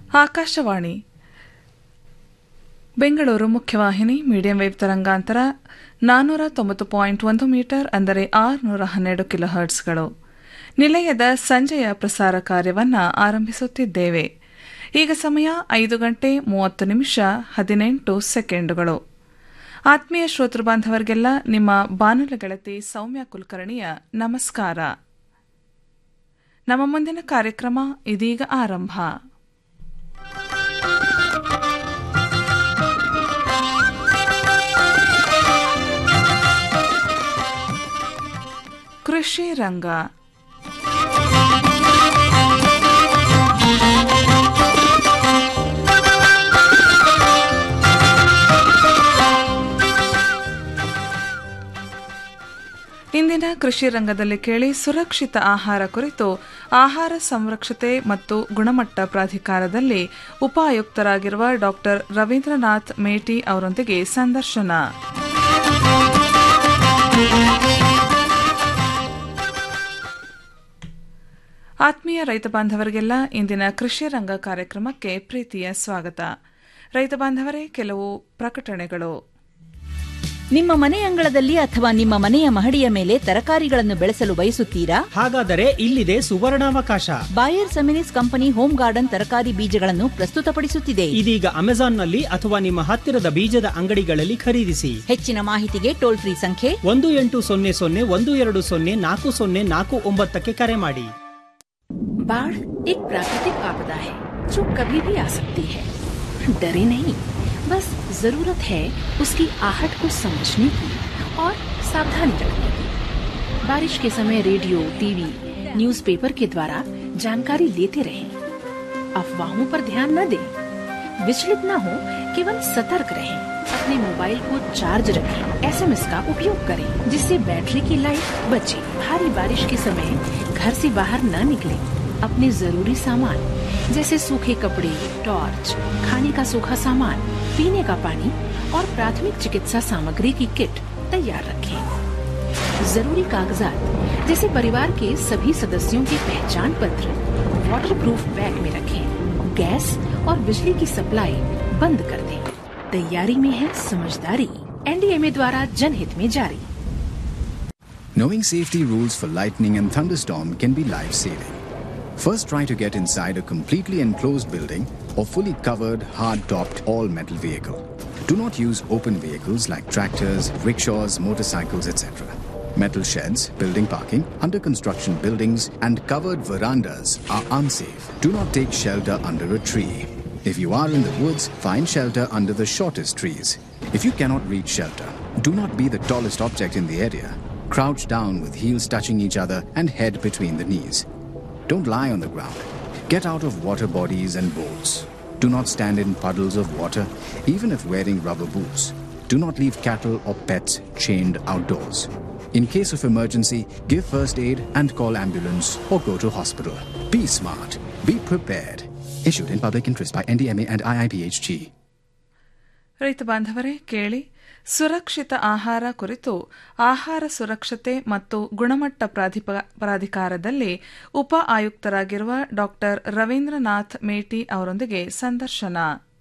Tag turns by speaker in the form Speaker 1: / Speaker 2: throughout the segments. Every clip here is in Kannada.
Speaker 1: ಆಕಾಶವಾಣಿ ಬೆಂಗಳೂರು ಮುಖ್ಯವಾಹಿನಿ ಮೀಡಿಯಂ ವೇವ್ ತರಂಗಾಂತರ ನಾನ್ನೂರ ತೊಂಬತ್ತು ಪಾಯಿಂಟ್ ಒಂದು ಮೀಟರ್ ಅಂದರೆ ಆರುನೂರ ಹನ್ನೆರಡು ಕಿಲೋ ಹರ್ಟ್ಸ್ಗಳು ನಿಲಯದ ಸಂಜೆಯ ಪ್ರಸಾರ ಕಾರ್ಯವನ್ನು ಆರಂಭಿಸುತ್ತಿದ್ದೇವೆ ಈಗ ಸಮಯ ಐದು ಗಂಟೆ ಮೂವತ್ತು ನಿಮಿಷ ಹದಿನೆಂಟು ಸೆಕೆಂಡುಗಳು ಆತ್ಮೀಯ ಶ್ರೋತೃ ಬಾಂಧವರಿಗೆಲ್ಲ ನಿಮ್ಮ ಬಾನುಲ ಗೆಳತಿ ಸೌಮ್ಯ ಕುಲಕರ್ಣಿಯ ನಮಸ್ಕಾರ ನಮ್ಮ ಮುಂದಿನ ಕಾರ್ಯಕ್ರಮ ಇದೀಗ ಆರಂಭ ಕೃಷಿ ರಂಗ ಇಂದಿನ ಕೃಷಿ ರಂಗದಲ್ಲಿ ಕೇಳಿ ಸುರಕ್ಷಿತ ಆಹಾರ ಕುರಿತು ಆಹಾರ ಸಂರಕ್ಷತೆ ಮತ್ತು ಗುಣಮಟ್ಟ ಪ್ರಾಧಿಕಾರದಲ್ಲಿ ಉಪ ಆಯುಕ್ತರಾಗಿರುವ ಡಾ ರವೀಂದ್ರನಾಥ್ ಮೇಟಿ ಅವರೊಂದಿಗೆ ಸಂದರ್ಶನ ಆತ್ಮೀಯ ರೈತ ಬಾಂಧವರಿಗೆಲ್ಲ ಇಂದಿನ ಕೃಷಿ ರಂಗ ಕಾರ್ಯಕ್ರಮಕ್ಕೆ ಪ್ರೀತಿಯ ಸ್ವಾಗತ ರೈತ ಬಾಂಧವರೇ ಕೆಲವು ಪ್ರಕಟಣೆಗಳು
Speaker 2: ನಿಮ್ಮ ಮನೆ ಅಂಗಳದಲ್ಲಿ ಅಥವಾ ನಿಮ್ಮ ಮನೆಯ ಮಹಡಿಯ ಮೇಲೆ ತರಕಾರಿಗಳನ್ನು ಬೆಳೆಸಲು ಬಯಸುತ್ತೀರಾ
Speaker 3: ಹಾಗಾದರೆ ಇಲ್ಲಿದೆ ಸುವರ್ಣಾವಕಾಶ
Speaker 2: Bayer Seminis company home garden ತರಕಾರಿ ಬೀಜಗಳನ್ನು ಪ್ರಸ್ತುತಪಡಿಸುತ್ತಿದೆ
Speaker 3: ಇದೀಗ ಅಮೆಜಾನ್ನಲ್ಲಿ ಅಥವಾ ನಿಮ್ಮ ಹತ್ತಿರದ ಬೀಜದ ಅಂಗಡಿಗಳಲ್ಲಿ ಖರೀದಿಸಿ
Speaker 2: ಹೆಚ್ಚಿನ ಮಾಹಿತಿಗೆ ಟೋಲ್ ಫ್ರೀ ಸಂಖ್ಯೆ
Speaker 3: ಒಂದು ಎಂಟು ಸೊನ್ನೆ ಸೊನ್ನೆ ಒಂದು ಎರಡು ಸೊನ್ನೆ ನಾಲ್ಕು ಸೊನ್ನೆ ನಾಲ್ಕು ಒಂಬತ್ತಕ್ಕೆ ಕರೆ ಮಾಡಿ
Speaker 4: बाढ़ एक प्राकृतिक आपदा है जो कभी भी आ सकती है डरे नहीं बस जरूरत है उसकी आहट को समझने की और सावधानी रखने की बारिश के समय रेडियो टीवी न्यूज़पेपर के द्वारा जानकारी लेते रहें अफवाहों पर ध्यान न दें विचलित न हो केवल सतर्क रहें अपने मोबाइल को चार्ज रखें एसएमएस का उपयोग करें जिससे बैटरी की लाइफ बचे भारी बारिश के समय घर से बाहर न निकलें अपने जरूरी सामान जैसे सूखे कपड़े टॉर्च खाने का सूखा सामान पीने का पानी और प्राथमिक चिकित्सा सामग्री की किट तैयार रखें जरूरी कागजात जैसे परिवार के सभी सदस्यों के पहचान पत्र वाटर प्रूफ बैग में रखें गैस और बिजली की सप्लाई बंद कर दें तैयारी में है समझदारी एनडीएमए द्वारा जनहित में जारी
Speaker 5: Knowing safety rules for lightning and thunderstorm can be life saving. First, try to get inside a completely enclosed building or fully covered, hard topped, all metal vehicle. Do not use open vehicles like tractors, rickshaws, motorcycles, etc. Metal sheds, building parking, under construction buildings, and covered verandas are unsafe. Do not take shelter under a tree. If you are in the woods, find shelter under the shortest trees. If you cannot reach shelter, do not be the tallest object in the area. Crouch down with heels touching each other and head between the knees. Don't lie on the ground. Get out of water bodies and boats. Do not stand in puddles of water, even if wearing rubber boots. Do not leave cattle or pets chained outdoors. In case of emergency, give first aid and call ambulance or go to hospital. Be smart. Be prepared. Issued in public interest by NDMA and IIPHG.
Speaker 1: ರೈತ ಬಾಂಧವರೇ ಕೇಳಿ ಸುರಕ್ಷಿತ ಆಹಾರ ಕುರಿತು ಆಹಾರ ಸುರಕ್ಷತೆ ಮತ್ತು ಗುಣಮಟ್ಟ ಪ್ರಾಧಿಪ- ಪ್ರಾಧಿಕಾರದಲ್ಲಿ ಉಪ ಆಯುಕ್ತರಾಗಿರುವ ಡಾ ರವೀಂದ್ರನಾಥ್ ಮೇಟಿ ಅವರೊಂದಿಗೆ ಸಂದರ್ಶನ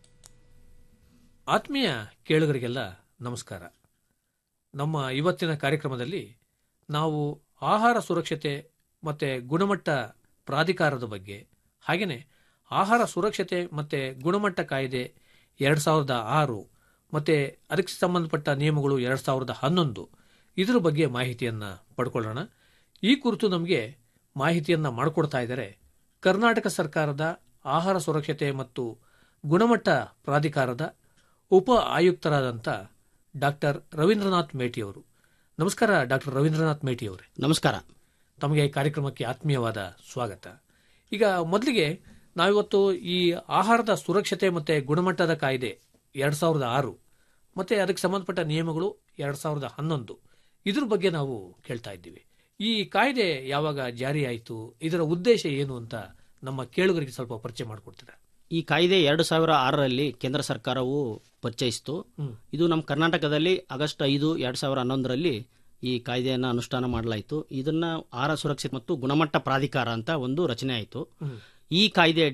Speaker 6: ಆತ್ಮೀಯ ಕೇಳುಗರಿಗೆಲ್ಲ ನಮಸ್ಕಾರ ನಮ್ಮ ಇವತ್ತಿನ ಕಾರ್ಯಕ್ರಮದಲ್ಲಿ ನಾವು ಆಹಾರ ಸುರಕ್ಷತೆ ಮತ್ತು ಗುಣಮಟ್ಟ ಪ್ರಾಧಿಕಾರದ ಬಗ್ಗೆ ಹಾಗೆಯೇ ಆಹಾರ ಸುರಕ್ಷತೆ ಮತ್ತು ಗುಣಮಟ್ಟ ಕಾಯ್ದೆ ಎರಡು ಸಾವಿರದ ಆರು ಮತ್ತು ಅದಕ್ಕೆ ಸಂಬಂಧಪಟ್ಟ ನಿಯಮಗಳು ಎರಡು ಸಾವಿರದ ಹನ್ನೊಂದು ಇದರ ಬಗ್ಗೆ ಮಾಹಿತಿಯನ್ನು ಪಡ್ಕೊಳ್ಳೋಣ ಈ ಕುರಿತು ನಮಗೆ ಮಾಹಿತಿಯನ್ನು ಮಾಡಿಕೊಡ್ತಾ ಇದ್ದಾರೆ ಕರ್ನಾಟಕ ಸರ್ಕಾರದ ಆಹಾರ ಸುರಕ್ಷತೆ ಮತ್ತು ಗುಣಮಟ್ಟ ಪ್ರಾಧಿಕಾರದ ಉಪ ಆಯುಕ್ತರಾದಂಥ ಡಾಕ್ಟರ್ ರವೀಂದ್ರನಾಥ್ ಮೇಟಿ ಅವರು ನಮಸ್ಕಾರ ಡಾಕ್ಟರ್ ರವೀಂದ್ರನಾಥ್ ಮೇಟಿ ಅವರೇ
Speaker 3: ನಮಸ್ಕಾರ
Speaker 6: ತಮಗೆ ಕಾರ್ಯಕ್ರಮಕ್ಕೆ ಆತ್ಮೀಯವಾದ ಸ್ವಾಗತ ಈಗ ಮೊದಲಿಗೆ ನಾವಿವತ್ತು ಈ ಆಹಾರದ ಸುರಕ್ಷತೆ ಮತ್ತು ಗುಣಮಟ್ಟದ ಕಾಯ್ದೆ ಎರಡು ಸಾವಿರದ ಆರು ಮತ್ತು ಅದಕ್ಕೆ ಸಂಬಂಧಪಟ್ಟ ನಿಯಮಗಳು ಎರಡು ಸಾವಿರದ ಹನ್ನೊಂದು ಇದ್ರ ಬಗ್ಗೆ ನಾವು ಕೇಳ್ತಾ ಇದ್ದೀವಿ ಈ ಕಾಯ್ದೆ ಯಾವಾಗ ಜಾರಿಯಾಯಿತು ಇದರ ಉದ್ದೇಶ ಏನು ಅಂತ ನಮ್ಮ ಕೇಳುಗರಿಗೆ ಸ್ವಲ್ಪ ಪರಿಚಯ ಮಾಡಿಕೊಡ್ತೀರಾ
Speaker 7: ಈ ಕಾಯ್ದೆ ಎರಡು ಸಾವಿರ ಆರರಲ್ಲಿ ಕೇಂದ್ರ ಸರ್ಕಾರವು ಪರಿಚಯಿಸಿತು ಇದು ನಮ್ಮ ಕರ್ನಾಟಕದಲ್ಲಿ ಆಗಸ್ಟ್ ಐದು ಎರಡು ಸಾವಿರ ಹನ್ನೊಂದರಲ್ಲಿ ಈ ಕಾಯ್ದೆಯನ್ನು ಅನುಷ್ಠಾನ ಮಾಡಲಾಯಿತು ಇದನ್ನ ಆಹಾರ ಸುರಕ್ಷತೆ ಮತ್ತು ಗುಣಮಟ್ಟ ಪ್ರಾಧಿಕಾರ ಅಂತ ಒಂದು ರಚನೆ ಆಯಿತು ಈ ಕಾಯ್ದೆ ಅಡಿ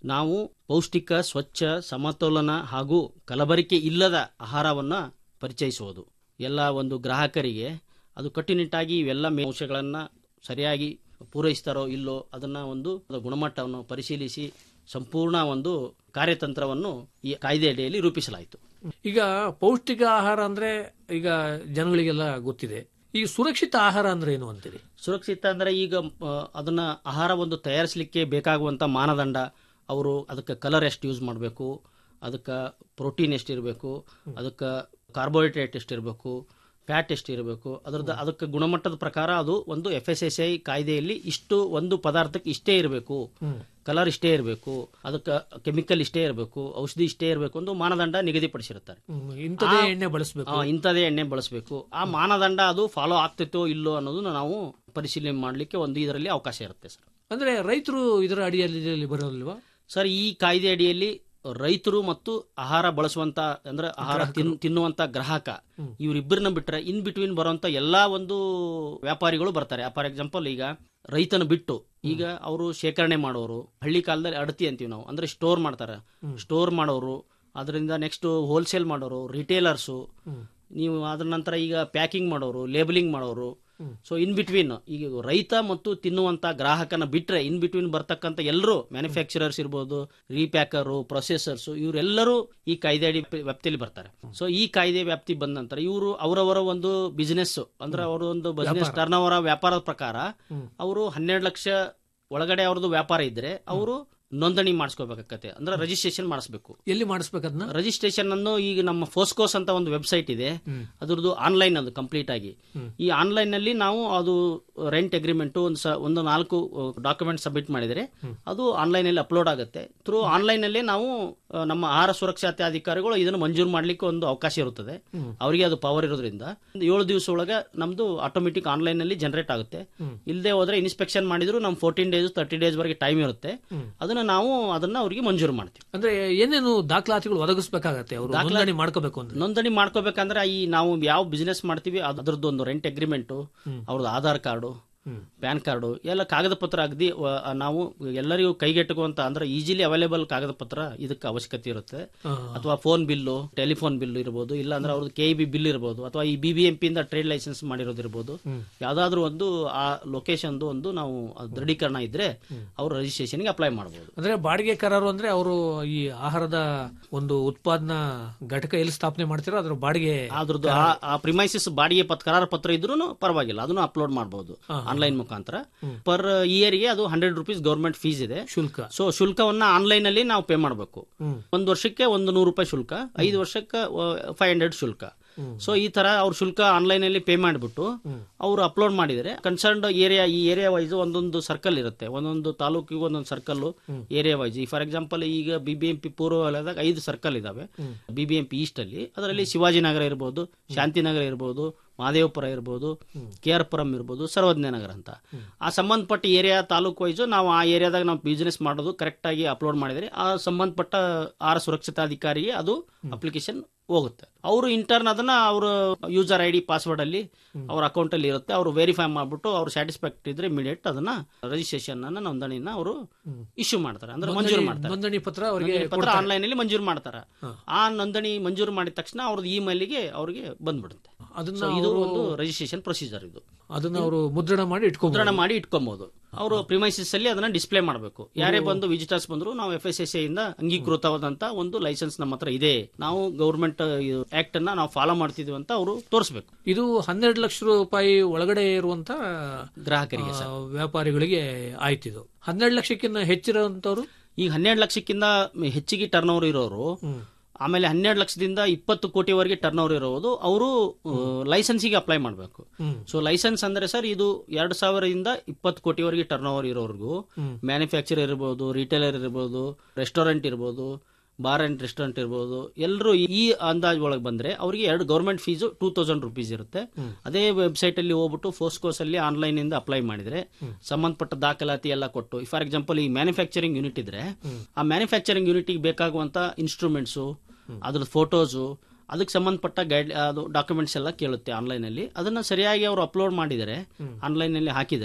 Speaker 7: ನಾವು ಪೌಷ್ಟಿಕ ಸ್ವಚ್ಛ ಸಮತೋಲನ ಹಾಗೂ ಕಲಬರಿಕೆ ಇಲ್ಲದ ಆಹಾರವನ್ನು ಪರಿಚಯಿಸುವುದು ಎಲ್ಲ ಒಂದು ಗ್ರಾಹಕರಿಗೆ ಅದು ಕಟ್ಟುನಿಟ್ಟಾಗಿ ಇವೆಲ್ಲ ಮೇ- ಅಂಶಗಳನ್ನು ಸರಿಯಾಗಿ ಪೂರೈಸ್ತಾರೋ ಇಲ್ಲೋ ಅದನ್ನ ಒಂದು ಗುಣಮಟ್ಟವನ್ನು ಪರಿಶೀಲಿಸಿ ಸಂಪೂರ್ಣ ಒಂದು ಕಾರ್ಯತಂತ್ರವನ್ನು ಈ ಕಾಯ್ದೆ ಅಡಿಯಲ್ಲಿ ರೂಪಿಸಲಾಯಿತು
Speaker 6: ಈಗ ಪೌಷ್ಟಿಕ ಆಹಾರ ಅಂದ್ರೆ ಈಗ ಜನಗಳಿಗೆಲ್ಲ ಗೊತ್ತಿದೆ ಈ ಸುರಕ್ಷಿತ ಆಹಾರ ಅಂದ್ರೆ ಏನು ಅಂತೀರಿ
Speaker 7: ಸುರಕ್ಷಿತ ಅಂದ್ರೆ ಈಗ ಆ, ಅದನ್ನ ಆಹಾರ ಒಂದು ತಯಾರಿಸಲಿಕ್ಕೆ ಬೇಕಾಗುವಂತ ಮಾನದಂಡ ಅವರು ಅದಕ್ಕೆ ಕಲರ್ ಎಷ್ಟು ಯೂಸ್ ಮಾಡಬೇಕು ಅದಕ್ಕೆ ಪ್ರೋಟೀನ್ ಎಷ್ಟಿರಬೇಕು ಅದಕ್ಕೆ ಕಾರ್ಬೋಹೈಡ್ರೇಟ್ ಎಷ್ಟಿರಬೇಕು ಫ್ಯಾಟ್ ಎಷ್ಟಿರಬೇಕು ಅದ್ರದ್ದು ಅದಕ್ಕೆ ಗುಣಮಟ್ಟದ ಪ್ರಕಾರ ಅದು ಒಂದು ಎಫ್ ಎಸ್ ಎಸ್ ಐ ಕಾಯ್ದೆಯಲ್ಲಿ ಇಷ್ಟು ಒಂದು ಪದಾರ್ಥಕ್ಕೆ ಇಷ್ಟೇ ಇರಬೇಕು ಕಲರ್ ಇಷ್ಟೇ ಇರಬೇಕು ಅದಕ್ಕೆ ಕೆಮಿಕಲ್ ಇಷ್ಟೇ ಇರಬೇಕು ಔಷಧಿ ಇಷ್ಟೇ ಇರಬೇಕು ಒಂದು ಮಾನದಂಡ ನಿಗದಿಪಡಿಸಿರುತ್ತಾರೆ
Speaker 6: ಹ್ಮ್, ಇಂಥದೇ
Speaker 7: ಆ-
Speaker 6: ಎಣ್ಣೆ ಬಳಸಬೇಕು
Speaker 7: ಆ, ಇಂಥದೇ ಎಣ್ಣೆ ಬಳಸಬೇಕು ಆ ಮಾನದಂಡ ಅದು ಫಾಲೋ ಆಗ್ತಿತ್ತೋ ಇಲ್ಲೋ ಅನ್ನೋದನ್ನ ನಾವು ಪರಿಶೀಲನೆ ಮಾಡಲಿಕ್ಕೆ ಒಂದು ಇದರಲ್ಲಿ ಅವಕಾಶ ಇರುತ್ತೆ ಸರ್
Speaker 6: ಅಂದ್ರೆ ರೈತರು ಇದರ ಅಡಿಯಲ್ಲಿ ಬರೋಲ್ವಾ
Speaker 7: ಸರ್ ಈ ಕಾಯ್ದೆ ಅಡಿಯಲ್ಲಿ ರೈತರು ಮತ್ತು ಆಹಾರ ಬಳಸುವಂತ ಅಂದ್ರೆ ಆಹಾರ ತಿನ್- ತಿನ್ನುವಂತ ಗ್ರಾಹಕ ಇವರಿಬ್ಬರನ್ನ ಬಿಟ್ರೆ ಇನ್ ಬಿಟ್ವೀನ್ ಬರುವಂತ ಎಲ್ಲಾ ಒಂದು ವ್ಯಾಪಾರಿಗಳು ಬರ್ತಾರೆ ಫಾರ್ ಎಕ್ಸಾಂಪಲ್ ಈಗ ರೈತನ ಬಿಟ್ಟು ಈಗ ಅವರು ಶೇಖರಣೆ ಮಾಡೋರು ಹಳ್ಳಿ ಕಾಲದಲ್ಲಿ ಅಡತಿ ಅಂತೀವಿ ನಾವು ಅಂದ್ರೆ ಸ್ಟೋರ್ ಮಾಡ್ತಾರೆ ಸ್ಟೋರ್ ಮಾಡೋರು ಅದರಿಂದ ನೆಕ್ಸ್ಟ್ ಹೋಲ್ಸೇಲ್ ಮಾಡೋರು ರಿಟೇಲರ್ಸು ನೀವು ಅದ್ರ ನಂತರ ಈಗ ಪ್ಯಾಕಿಂಗ್ ಮಾಡೋರು ಲೇಬಲಿಂಗ್ ಮಾಡೋರು ಸೊ ಇನ್ ಬಿಟ್ವೀನ್ ಈಗ ರೈತ ಮತ್ತು ತಿನ್ನುವಂತ ಗ್ರಾಹಕನ ಬಿಟ್ರೆ ಇನ್ ಬಿಟ್ವೀನ್ ಬರ್ತಕ್ಕಂಥ ಎಲ್ಲರೂ ಮ್ಯಾನುಫ್ಯಾಕ್ಚರರ್ಸ್ ಇರ್ಬೋದು ರೀಪ್ಯಾಕರು ಪ್ರೊಸೆಸರ್ಸ್ ಇವರೆಲ್ಲರೂ ಈ ಕಾಯ್ದೆ ಅಡಿ ವ್ಯಾಪ್ತಿಯಲ್ಲಿ ಬರ್ತಾರೆ ಸೊ ಈ ಕಾಯ್ದೆ ವ್ಯಾಪ್ತಿ ಬಂದ ನಂತರ ಇವರು ಅವರವರ ಒಂದು ಬಿಸಿನೆಸ್ ಅಂದ್ರೆ ಅವರ ಒಂದು ಬಿಸಿನೆಸ್ ಟರ್ನ್ ಅವರ ವ್ಯಾಪಾರದ ಪ್ರಕಾರ ಅವರು ಹನ್ನೆರಡು ಲಕ್ಷ ಒಳಗಡೆ ಅವ್ರದ್ದು ವ್ಯಾಪಾರ ಇದ್ರೆ ಅವರು ನೋಂದಣಿ ಮಾಡಿಸ್ಕೋಬೇಕಾಗತ್ತೆ ಅಂದ್ರೆ ರಿಜಿಸ್ಟ್ರೇಷನ್ ಮಾಡಿಸ್ಬೇಕು
Speaker 6: ಎಲ್ಲಿ ಮಾಡಿಸ್ಬೇಕದ್ನ
Speaker 7: ರಿಜಿಸ್ಟ್ರೇಷನ್ ಅನ್ನು ಈಗ ನಮ್ಮ ಫೋಸ್ಕೋಸ್ ಅಂತ ಒಂದು ವೆಬ್ಸೈಟ್ ಇದೆ ಅದ್ರದ್ದು ಆನ್ಲೈನ್ ಅದು ಕಂಪ್ಲೀಟ್ ಆಗಿ ಈ ಆನ್ಲೈನ್ ನಲ್ಲಿ ನಾವು ಅದು ರೆಂಟ್ ಅಗ್ರಿಮೆಂಟ್ ಒಂದು ಸ- ಒಂದು ನಾಲ್ಕು ಡಾಕ್ಯುಮೆಂಟ್ ಸಬ್ಮಿಟ್ ಮಾಡಿದರೆ ಅದು ಆನ್ಲೈನ್ ಅಲ್ಲಿ ಅಪ್ಲೋಡ್ ಆಗುತ್ತೆ ಥ್ರೂ ಆನ್ಲೈನ್ ಅಲ್ಲಿ ನಾವು ಆ, ನಮ್ಮ ಆಹಾರ ಸುರಕ್ಷತೆ ಅಧಿಕಾರಿಗಳು ಇದನ್ನು ಮಂಜೂರು ಮಾಡ್ಲಿಕ್ಕೆ ಒಂದು ಅವಕಾಶ ಇರುತ್ತದೆ ಅವರಿಗೆ ಅದು ಪವರ್ ಇರೋದ್ರಿಂದ ಒಂದು ಏಳು ದಿವಸ ಒಳಗೆ ನಮ್ದು ಆಟೋಮೆಟಿಕ್ ಆನ್ಲೈನ್ ನಲ್ಲಿ ಜನರೇಟ್ ಆಗುತ್ತೆ ಇಲ್ಲದೆ ಹೋದ್ರೆ ಇನ್ಸ್ಪೆಕ್ಷನ್ ಮಾಡಿದ್ರು ನಮ್ ಫೋರ್ಟೀನ್ ಡೇಸ್ ತರ್ಟಿ ಡೇಸ್ ವರೆಗೆ ಟೈಮ್ ಇರುತ್ತೆ ಅದನ್ನ ನಾವು ಅದನ್ನ ಅವರಿಗೆ ಮಂಜೂರು ಮಾಡ್ತೀವಿ
Speaker 6: ಅಂದ್ರೆ ಏನೇನು ದಾಖಲಾತಿಗಳು ಒದಗಿಸ್ಬೇಕಾಗತ್ತೆ ಅವರು ನೋಂದಣಿ ಮಾಡ್ಕೋಬೇಕು ಅಂದ್ರೆ
Speaker 7: ನೋಂದಣಿ ಮಾಡ್ಕೋಬೇಕಂದ್ರೆ ಈ ನಾವು ಯಾವ ಬಿಸ್ನೆಸ್ ಮಾಡ್ತೀವಿ ಅದ್- ಅದ್ರದ್ದು ಒಂದು ರೆಂಟ್ ಅಗ್ರಿಮೆಂಟ್ ಅವ್ರದ್ದು ಆಧಾರ್ ಕಾರ್ಡು ಪ್ಯಾನ್ ಕಾರ್ಡು ಎಲ್ಲ ಕಾಗದ ಪತ್ರ ಅಗದಿ ವ- ನಾವು ಎಲ್ಲರಿಗೂ ಕೈಗೆಟುಕುವಂತ ಅಂದ್ರೆ ಈಸಿಲಿ ಅವೈಲೇಬಲ್ ಕಾಗದ ಪತ್ರ ಇದಕ್ಕೆ ಅವಶ್ಯಕತೆ ಇರುತ್ತೆ ಅಥವಾ ಫೋನ್ ಬಿಲ್ಲು ಟೆಲಿಫೋನ್ ಬಿಲ್ ಇರ್ಬೋದು ಇಲ್ಲ ಅಂದ್ರೆ ಅವ್ರದ್ದು ಕೆ ಬಿ ಬಿಲ್ ಇರ್ಬೋದು ಅಥವಾ ಈ ಬಿ ಬಿ ಎಂ ಪಿ ಇಂದ ಟ್ರೇಡ್ ಲೈಸೆನ್ಸ್ ಮಾಡಿರೋದಿರ್ಬೋದು ಯಾವ್ದಾದ್ರು ಒಂದು ಆ ಲೊಕೇಶನ್ ಒಂದು ನಾವು ಅದ್ ದೃಢೀಕರಣ ಇದ್ರೆ ಅವರು ರಿಜಿಸ್ಟ್ರೇಷನ್ಗೆ ಅಪ್ಲೈ ಮಾಡಬಹುದು
Speaker 6: ಅಂದ್ರೆ ಬಾಡಿಗೆ ಕರಾರು ಅಂದ್ರೆ ಅವರು ಈ ಆಹಾರದ ಒಂದು ಉತ್ಪಾದನಾ ಘಟಕ ಎಲ್ಲಿ ಸ್ಥಾಪನೆ ಮಾಡ್ತಿರೋ ಅದ್ರ ಬಾಡಿಗೆ
Speaker 7: ಅದ್ರದ್ದು ಆ- ಆ ಪ್ರಿಮೈಸಿಸ್ ಬಾಡಿಗೆ ಪತ್ ಕರಾರ ಪತ್ರ ಇದ್ರೂ ಪರವಾಗಿಲ್ಲ ಅದನ್ನು ಅಪ್ಲೋಡ್ ಮಾಡಬಹುದು ಆನ್ಲೈನ್ ಮುಖಾಂತರ ಪರ್ ಇಯರ್ಗೆ ಅದು ಹಂಡ್ರೆಡ್ ರುಪೀಸ್ ಗೌರ್ಮೆಂಟ್ ಫೀಸ್ ಇದೆ
Speaker 6: ಶುಲ್ಕ
Speaker 7: ಸೊ ಶುಲ್ಕವನ್ನ ಆನ್ಲೈನ್ ಅಲ್ಲಿ ನಾವು ಪೇ ಮಾಡಬೇಕು ಒಂದು ವರ್ಷಕ್ಕೆ ಒಂದು ನೂರು ರೂಪಾಯಿ ಶುಲ್ಕ ಐದು ವರ್ಷಕ್ಕೆ ಫೈವ್ ಹಂಡ್ರೆಡ್ ಶುಲ್ಕ ಸೊ ಈ ತರ ಅವ್ರ ಶುಲ್ಕ ಆನ್ಲೈನ್ ಅಲ್ಲಿ ಪೇ ಮಾಡಿಬಿಟ್ಟು ಅವರು ಅಪ್ಲೋಡ್ ಮಾಡಿದರೆ ಕನ್ಸರ್ನ್ಡ್ ಏರಿಯಾ ಈ ಏರಿಯಾ ವೈಸ್ ಒಂದೊಂದು ಸರ್ಕಲ್ ಇರುತ್ತೆ ಒಂದೊಂದು ತಾಲೂಕಿಗೆ ಒಂದೊಂದು circle area wise for example ಈಗ ಬಿಬಿಎಂಪಿ ಪೂರ್ವ ವಲಯದಾಗ ಐದು ಸರ್ಕಲ್ ಇದಾವೆ ಬಿಬಿಎಂಪಿ ಈಸ್ಟ್ ಅಲ್ಲಿ ಅದರಲ್ಲಿ ಶಿವಾಜಿನಗರ ಇರ್ಬೋದು ಶಾಂತಿನಗರ ಇರ್ಬೋದು ಮಹದೇವಪುರ ಇರ್ಬೋದು ಕೆ ಆರ್ ಪುರಂ ಇರ್ಬೋದು ಸರ್ವಜ್ಞ ನಗರ ಅಂತ ಆ ಸಂಬಂಧಪಟ್ಟ ಏರಿಯಾ ತಾಲೂಕು ವೈಸು ನಾವು ಆ ಏರಿಯಾದಾಗ ನಾವು ಬಿಸ್ನೆಸ್ ಮಾಡೋದು ಕರೆಕ್ಟ್ ಆಗಿ ಅಪ್ಲೋಡ್ ಮಾಡಿದರೆ ಆ ಸಂಬಂಧಪಟ್ಟ ಆಹಾರ ಸುರಕ್ಷತಾಧಿಕಾರಿಗೆ ಅದು ಅಪ್ಲಿಕೇಶನ್ ಹೋಗುತ್ತೆ ಅವರು ಇಂಟರ್ನ್ ಅದನ್ನ ಅವ್ರ ಯೂಸರ್ ಐ ಡಿ ಪಾಸ್ವರ್ಡ್ ಅಲ್ಲಿ ಅವ್ರ ಅಕೌಂಟ್ ಅಲ್ಲಿ ಇರುತ್ತೆ ಅವರು ವೆರಿಫೈ ಮಾಡ್ಬಿಟ್ಟು ಅವ್ರು ಸ್ಯಾಟಿಸ್ಫ್ಯಾಕ್ಟ್ ಇದ್ರೆ ಇಮಿಡಿಯೇಟ್ ಅದನ್ನ ರಿಜಿಸ್ಟ್ರೇಷನ್ ಅನ್ನ ನೋಂದಣಿನ ಅವರು ಇಶ್ಯೂ ಮಾಡ್ತಾರೆ ಅಂದ್ರೆ ಮಂಜೂರು ಮಾಡ್ತಾರೆ
Speaker 6: ನೋಂದಣಿ ಪತ್ರ ಅವರಿಗೆ
Speaker 7: ನೋಂದಣಿ ಪತ್ರ ಆನ್ಲೈನ್ ಅಲ್ಲಿ ಮಂಜೂರು ಮಾಡ್ತಾರೆ ಆ ನೋಂದಣಿ ಮಂಜೂರು ಮಾಡಿದ ತಕ್ಷಣ ಅವ್ರದ್ದು ಇಮೇಲ್ಗೆ ಅವ್ರಿಗೆ ಬಂದ್ಬಿಡುತ್ತೆ
Speaker 6: ಅದನ್ನ
Speaker 7: So ಇದು ಒಂದು ರಿಜಿಸ್ಟ್ರೇಷನ್ ಪ್ರೊಸೀಜರ್ ಇದು
Speaker 6: ಅದನ್ನ ಅವರು ಮುದ್ರಣ ಮಾಡಿ ಇಟ್ಕೊಂಡು
Speaker 7: ಮುದ್ರಣ ಮಾಡಿ ಇಟ್ಕೊಬಹುದು ಅವರು ಪ್ರಿಮೈಸಿಸ್ ಅಲ್ಲಿ ಅದನ್ನ ಡಿಸ್ಪ್ಲೇ ಮಾಡಬೇಕು ಯಾರೇ ಬಂದು ವಿಸಿಟರ್ಸ್ ಬಂದ್ರು ನಾವು ಎಫ್ ಎಸ್ ಎಸ್ ಇಂದ ಅಂಗೀಕೃತವಾದಂತ ಒಂದು ಲೈಸೆನ್ಸ್ ನಮ್ಮ ಹತ್ರ ಇದೆ ನಾವು ಗೌರ್ಮೆಂಟ್ ಆಕ್ಟ್ ಅನ್ನ ನಾವು ಫಾಲೋ ಮಾಡ್ತಿದೀವಿ ಅಂತ ಅವರು ತೋರಿಸಬೇಕು
Speaker 6: ಇದು ಹನ್ನೆರಡು ಲಕ್ಷ ರೂಪಾಯಿ ಒಳಗಡೆ ಇರುವಂತ
Speaker 7: ಗ್ರಾಹಕರಿಗೆ
Speaker 6: ಆ, ವ್ಯಾಪಾರಿಗಳಿಗೆ ಆಯ್ತಿದು ಹನ್ನೆರಡು ಲಕ್ಷಕ್ಕಿಂತ ಹೆಚ್ಚಿರುವಂತವ್ರು
Speaker 7: ಈಗ ಹನ್ನೆರಡು ಲಕ್ಷಕ್ಕಿಂತ ಹೆಚ್ಚಿಗೆ ಟರ್ನ್ ಓವರ್ ಇರೋರು ಆಮೇಲೆ ಹನ್ನೆರಡು ಲಕ್ಷದಿಂದ ಇಪ್ಪತ್ತು ಕೋಟಿವರೆಗೆ ಟರ್ನ್ ಓವರ್ ಇರೋದು ಅವರು ಲೈಸೆನ್ಸಿಗೆ ಅಪ್ಲೈ ಮಾಡಬೇಕು ಸೊ ಲೈಸೆನ್ಸ್ ಅಂದ್ರೆ ಸರ್ ಇದು ಎರಡು ಸಾವಿರದಿಂದ ಇಪ್ಪತ್ತು ಕೋಟಿವರೆಗೆ ಟರ್ನ್ ಓವರ್ ಇರೋರ್ಗು ಮ್ಯಾನುಫ್ಯಾಕ್ಚರ್ ಇರ್ಬೋದು ರಿಟೇಲರ್ ಇರ್ಬೋದು ರೆಸ್ಟೋರೆಂಟ್ ಇರ್ಬೋದು ಬಾರ್ ಅಂಡ್ ರೆಸ್ಟೋರೆಂಟ್ ಇರ್ಬೋದು ಎಲ್ಲರೂ ಈ ಅಂದಾಜ್ ಒಳಗೆ ಬಂದ್ರೆ ಅವರಿಗೆ ಎರಡು government fees two thousand rupees ಇರುತ್ತೆ ಅದೇ ವೆಬ್ಸೈಟ್ ಅಲ್ಲಿ ಹೋಗ್ಬಿಟ್ಟು ಫೋಸ್ಕೋಸ್ ಅಲ್ಲಿ ಆನ್ಲೈನ್ ಇಂದ ಅಪ್ಲೈ ಮಾಡಿದ್ರೆ ಸಂಬಂಧಪಟ್ಟ ದಾಖಲಾತಿ ಎಲ್ಲ ಕೊಟ್ಟು ಫಾರ್ ಎಕ್ಸಾಂಪಲ್ ಈ ಮ್ಯಾನುಫ್ಯಾಕ್ಚರಿಂಗ್ ಯೂನಿಟ್ ಇದ್ರೆ ಆ ಮ್ಯಾನುಫ್ಯಾಕ್ಚರಿಂಗ್ ಯೂನಿಟ್ಗೆ ಬೇಕಾಗುವಂತ ಇನ್ಸ್ಟ್ರೂಮೆಂಟ್ಸು ಅದ್ರ ಫೋಟೋಸು ಅದಕ್ಕೆ ಸಂಬಂಧಪಟ್ಟ ಗೈಡ್ ಅದು ಡಾಕ್ಯುಮೆಂಟ್ಸ್ ಎಲ್ಲ ಕೇಳುತ್ತೆ ಆನ್ಲೈನ್ ಅಲ್ಲಿ ಅದನ್ನ ಸರಿಯಾಗಿ ಅವರು ಅಪ್ಲೋಡ್ ಮಾಡಿದರೆ ಆನ್ಲೈನ್ ಅಲ್ಲಿ ಹಾಕಿದರೆ